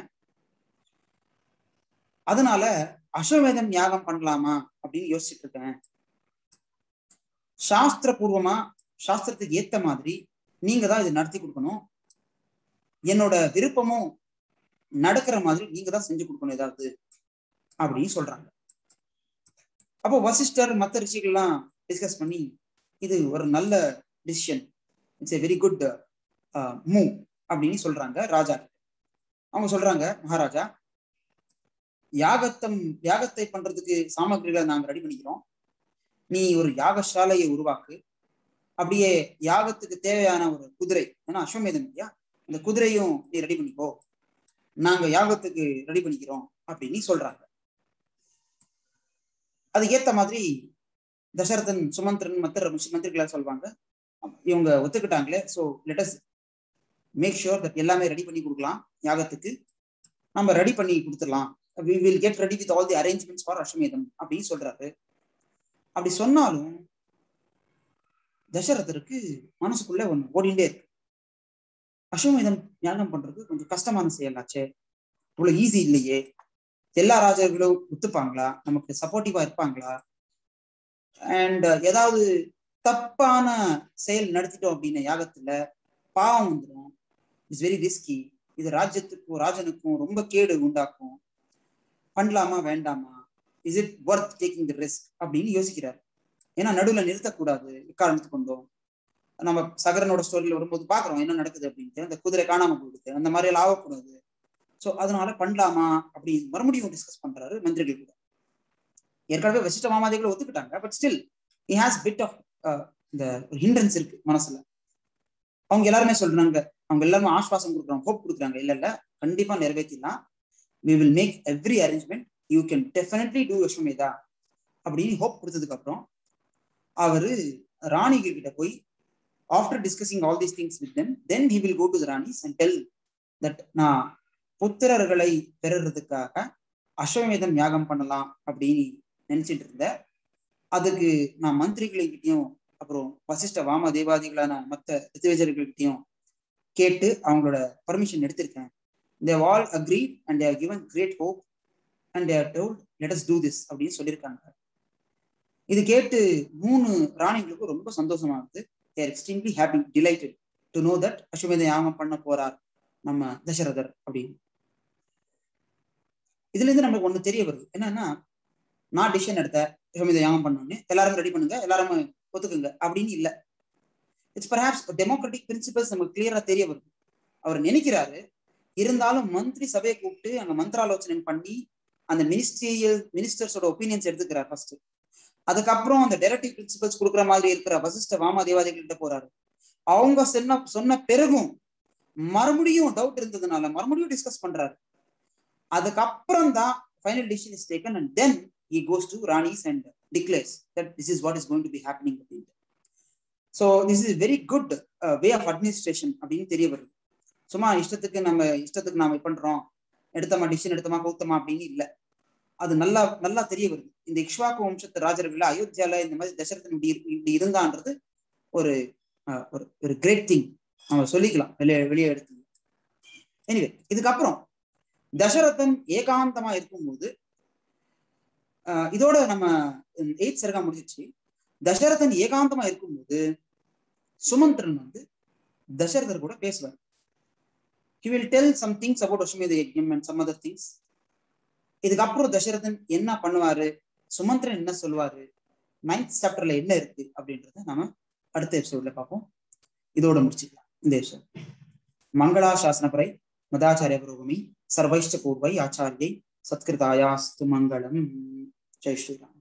அதனால அஸ்வமேதம் யாகம் பண்ணலாமா அப்படின்னு யோசிச்சுட்டு இருக்கேன் சாஸ்திர பூர்வமா சாஸ்திரத்துக்கு ஏத்த மாதிரி நீங்க தான் இதை நடத்தி கொடுக்கணும் என்னோட விருப்பமும் நடக்கிற மாதிரி நீங்க தான் செஞ்சு கொடுக்கணும் ஏதாவது அப்படின்னு சொல்றாங்க அப்போ வசிஷ்டர் மற்ற ரிஷிகள்லாம் டிஸ்கஸ் பண்ணி இது ஒரு நல்ல decision it's a very good move அப்படின்னு சொல்றாங்க ராஜா அவங்க சொல்றாங்க மகாராஜா யாகத்தம் யாகத்தை பண்றதுக்கு சாமகிரிகளை நாங்க ரெடி பண்ணிக்கிறோம் நீ ஒரு யாகசாலையை உருவாக்கு அப்படியே யாகத்துக்கு தேவையான ஒரு குதிரை ஏன்னா அஸ்வமேதம் இல்லையா அந்த குதிரையும் நீ ரெடி பண்ணிக்கோ நாங்க யாகத்துக்கு ரெடி பண்ணிக்கிறோம் அப்படின்னு சொல்றாங்க அதுக்கு ஏத்த மாதிரி தசரதன் சுமந்திரன் மற்ற மந்திரிகளா சொல்வாங்க இவங்க ஒத்துக்கிட்டாங்களே so let's make sure that எல்லாமே ரெடி பண்ணி கொடுக்கலாம் யாகத்துக்கு நம்ம ரெடி பண்ணி கொடுத்துடலாம் we will get ready with all the arrangements for Ashvamedham அப்படின்னு சொல்றாரு அப்படி சொன்னாலும் தசரதருக்கு மனசுக்குள்ள ஒண்ணு ஓடிண்டே இருக்கு அஸ்வமேதம் ஞானம் பண்றது கொஞ்சம் கஷ்டமான செயலாச்சே இவ்வளவு ஈஸி இல்லையே எல்லா ராஜர்களும் ஒத்துப்பாங்களா நமக்கு சப்போர்ட்டிவா இருப்பாங்களா அண்ட் ஏதாவது தப்பான செயல் நடத்திட்டோம் அப்படின்னு யாகத்துல பாவம் வந்துடும் இட்ஸ் வெரி ரிஸ்கி இது ராஜ்யத்துக்கும் ராஜனுக்கும் ரொம்ப கேடு உண்டாக்கும் பண்ணலாமா வேண்டாமா is it worth taking the risk அப்படின்னு யோசிக்கிறார் ஏன்னா நடுவில் நிறுத்தக்கூடாது எக்காரணத்து கொண்டோம் நம்ம சகரனோட ஸ்டோரியில வரும்போது பாக்குறோம் என்ன நடக்குது அப்படின்ட்டு அந்த குதிரை காணாம போயிடுது அந்த மாதிரி எல்லாம் ஆகக்கூடாது ஸோ அதனால பண்ணலாமா அப்படி மறுபடியும் டிஸ்கஸ் பண்றாரு மந்திரிகள் கூட ஏற்கனவே வசிஷ்ட மாமாதிகளை ஒத்துக்கிட்டாங்க but still he has bit of இந்த ஹிண்ட்ரன்ஸ் இருக்கு மனசுல அவங்க எல்லாருமே சொல்றாங்க அவங்க எல்லாருமே ஆஸ்வாசம் கொடுக்குறாங்க ஹோப் கொடுக்குறாங்க இல்ல இல்ல கண்டிப்பா நிறைவேற்றிடலாம் we will make every arrangement you can definitely do Ashvamedha அப்படின்னு ஹோப் கொடுத்ததுக்கு அப்புறம் அவரு ராணிகள் கிட்ட போய் after discussing all these things with then then he will go to ranis and tell that நான் புத்திரர்களை பெறுறதுக்காக அஸ்வமேதம் யாகம் பண்ணலாம் அப்படின்னு நினைச்சிட்டு இருந்தேன் அதுக்கு நான் மந்திரிகள்கிட்டையும் அப்புறம் வசிஷ்ட வாம தேவாதிகளான மற்ற ரித்துவேஜர்கள்கிட்டையும் கேட்டு அவங்களோட பர்மிஷன் எடுத்திருக்கேன் they all agree and they're given great hope and they're told let us do this அப்படின்னு சொல்லியிருக்காங்க இது கேட்டு மூணு ராணிகளுக்கும் ரொம்ப சந்தோஷமா இருக்கு they're extremely happy delighted to know that Ashvamedha யாகம் பண்ண போறார் நம்ம தசரதர் அப்படின்னு இதுல இருந்து நமக்கு ஒண்ணு தெரிய வருது என்னன்னா நான் டிசிஷன் எடுத்த அஸ்வமேத யாகம் பண்ணோன்னு எல்லாரும் ரெடி பண்ணுங்க எல்லாரும் ஒத்துக்குங்க அப்படின்னு இல்ல இட்ஸ் பர்ஹாப்ஸ் டெமோக்ராட்டிக் பிரின்சிபல்ஸ் நமக்கு கிளியரா தெரிய வருது அவர் நினைக்கிறாரு இருந்தாலும் மந்திரி சபையை கூப்பிட்டு அங்க மந்திராலோசனை பண்ணி அந்த மினிஸ்ட்ரியல் மினிஸ்டர்ஸோட ஒப்பீனியன்ஸ் எடுத்துக்கிறார் ஃபர்ஸ்ட் அதுக்கப்புறம் அந்த டைரக்டிவ் பிரின்சிபல்ஸ் கொடுக்குற மாதிரி இருக்கிற வசிஷ்ட வாமா தேவாதிகள்கிட்ட போறாரு அவங்க சொன்ன சொன்ன பிறகும் மறுபடியும் டவுட் இருந்ததுனால மறுபடியும் டிஸ்கஸ் பண்றாரு அதுக்கப்புறம் தான் final decision is taken and then he goes to ranis and declares that this is what is going to be happening அப்படின்ட்டு so this is very good way of administration அப்படின்னு தெரிய வருது சும்மா இஷ்டத்துக்கு நம்ம இஷ்டத்துக்கு நாம பண்றோம் எடுத்தமா டிசிஷன் எடுத்தமா கௌத்தமா அப்படின்னு இல்ல அது நல்லா நல்லா தெரிய வருது இந்த இக்ஷ்வாக்கு வம்சத்து ராஜர்கள் அயோத்தியால இந்த மாதிரி தசரதன் இப்படி இரு- இப்படி இருந்தான்றது ஒரு அஹ், ஒரு ஒரு கிரேட் திங் நம்ம சொல்லிக்கலாம் வெளியே வெளியே எடுத்து எனிவே இதுக்கப்புறம் தசரதன் ஏகாந்தமா இருக்கும்போது அஹ், இதோட நம்ம எயிட் சருகா முடிஞ்சிச்சு தசரதன் ஏகாந்தமா இருக்கும்போது சுமந்திரன் வந்து தசரதர் கூட பேசுவார் he will tell some things about அஸ்வமேத யஜ்யம் and some other things இதுக்கப்புறம் தசரதன் என்ன பண்ணுவாரு சுமந்திரன் என்ன சொல்லுவாரு நைன்த் சாப்டர்ல என்ன இருக்கு அப்படின்றத நாம அடுத்த எபிசோட்ல பார்ப்போம் இதோட முடிச்சுக்கலாம் இந்த எபிசோட் மங்களா சாசனபரை மதாச்சாரிய புரோகமி சர்வைஷ்ட பூர்வை ஆச்சாரியை சத்கிருதாயாஸ்து மங்களம் ஜெய் ஸ்ரீராம்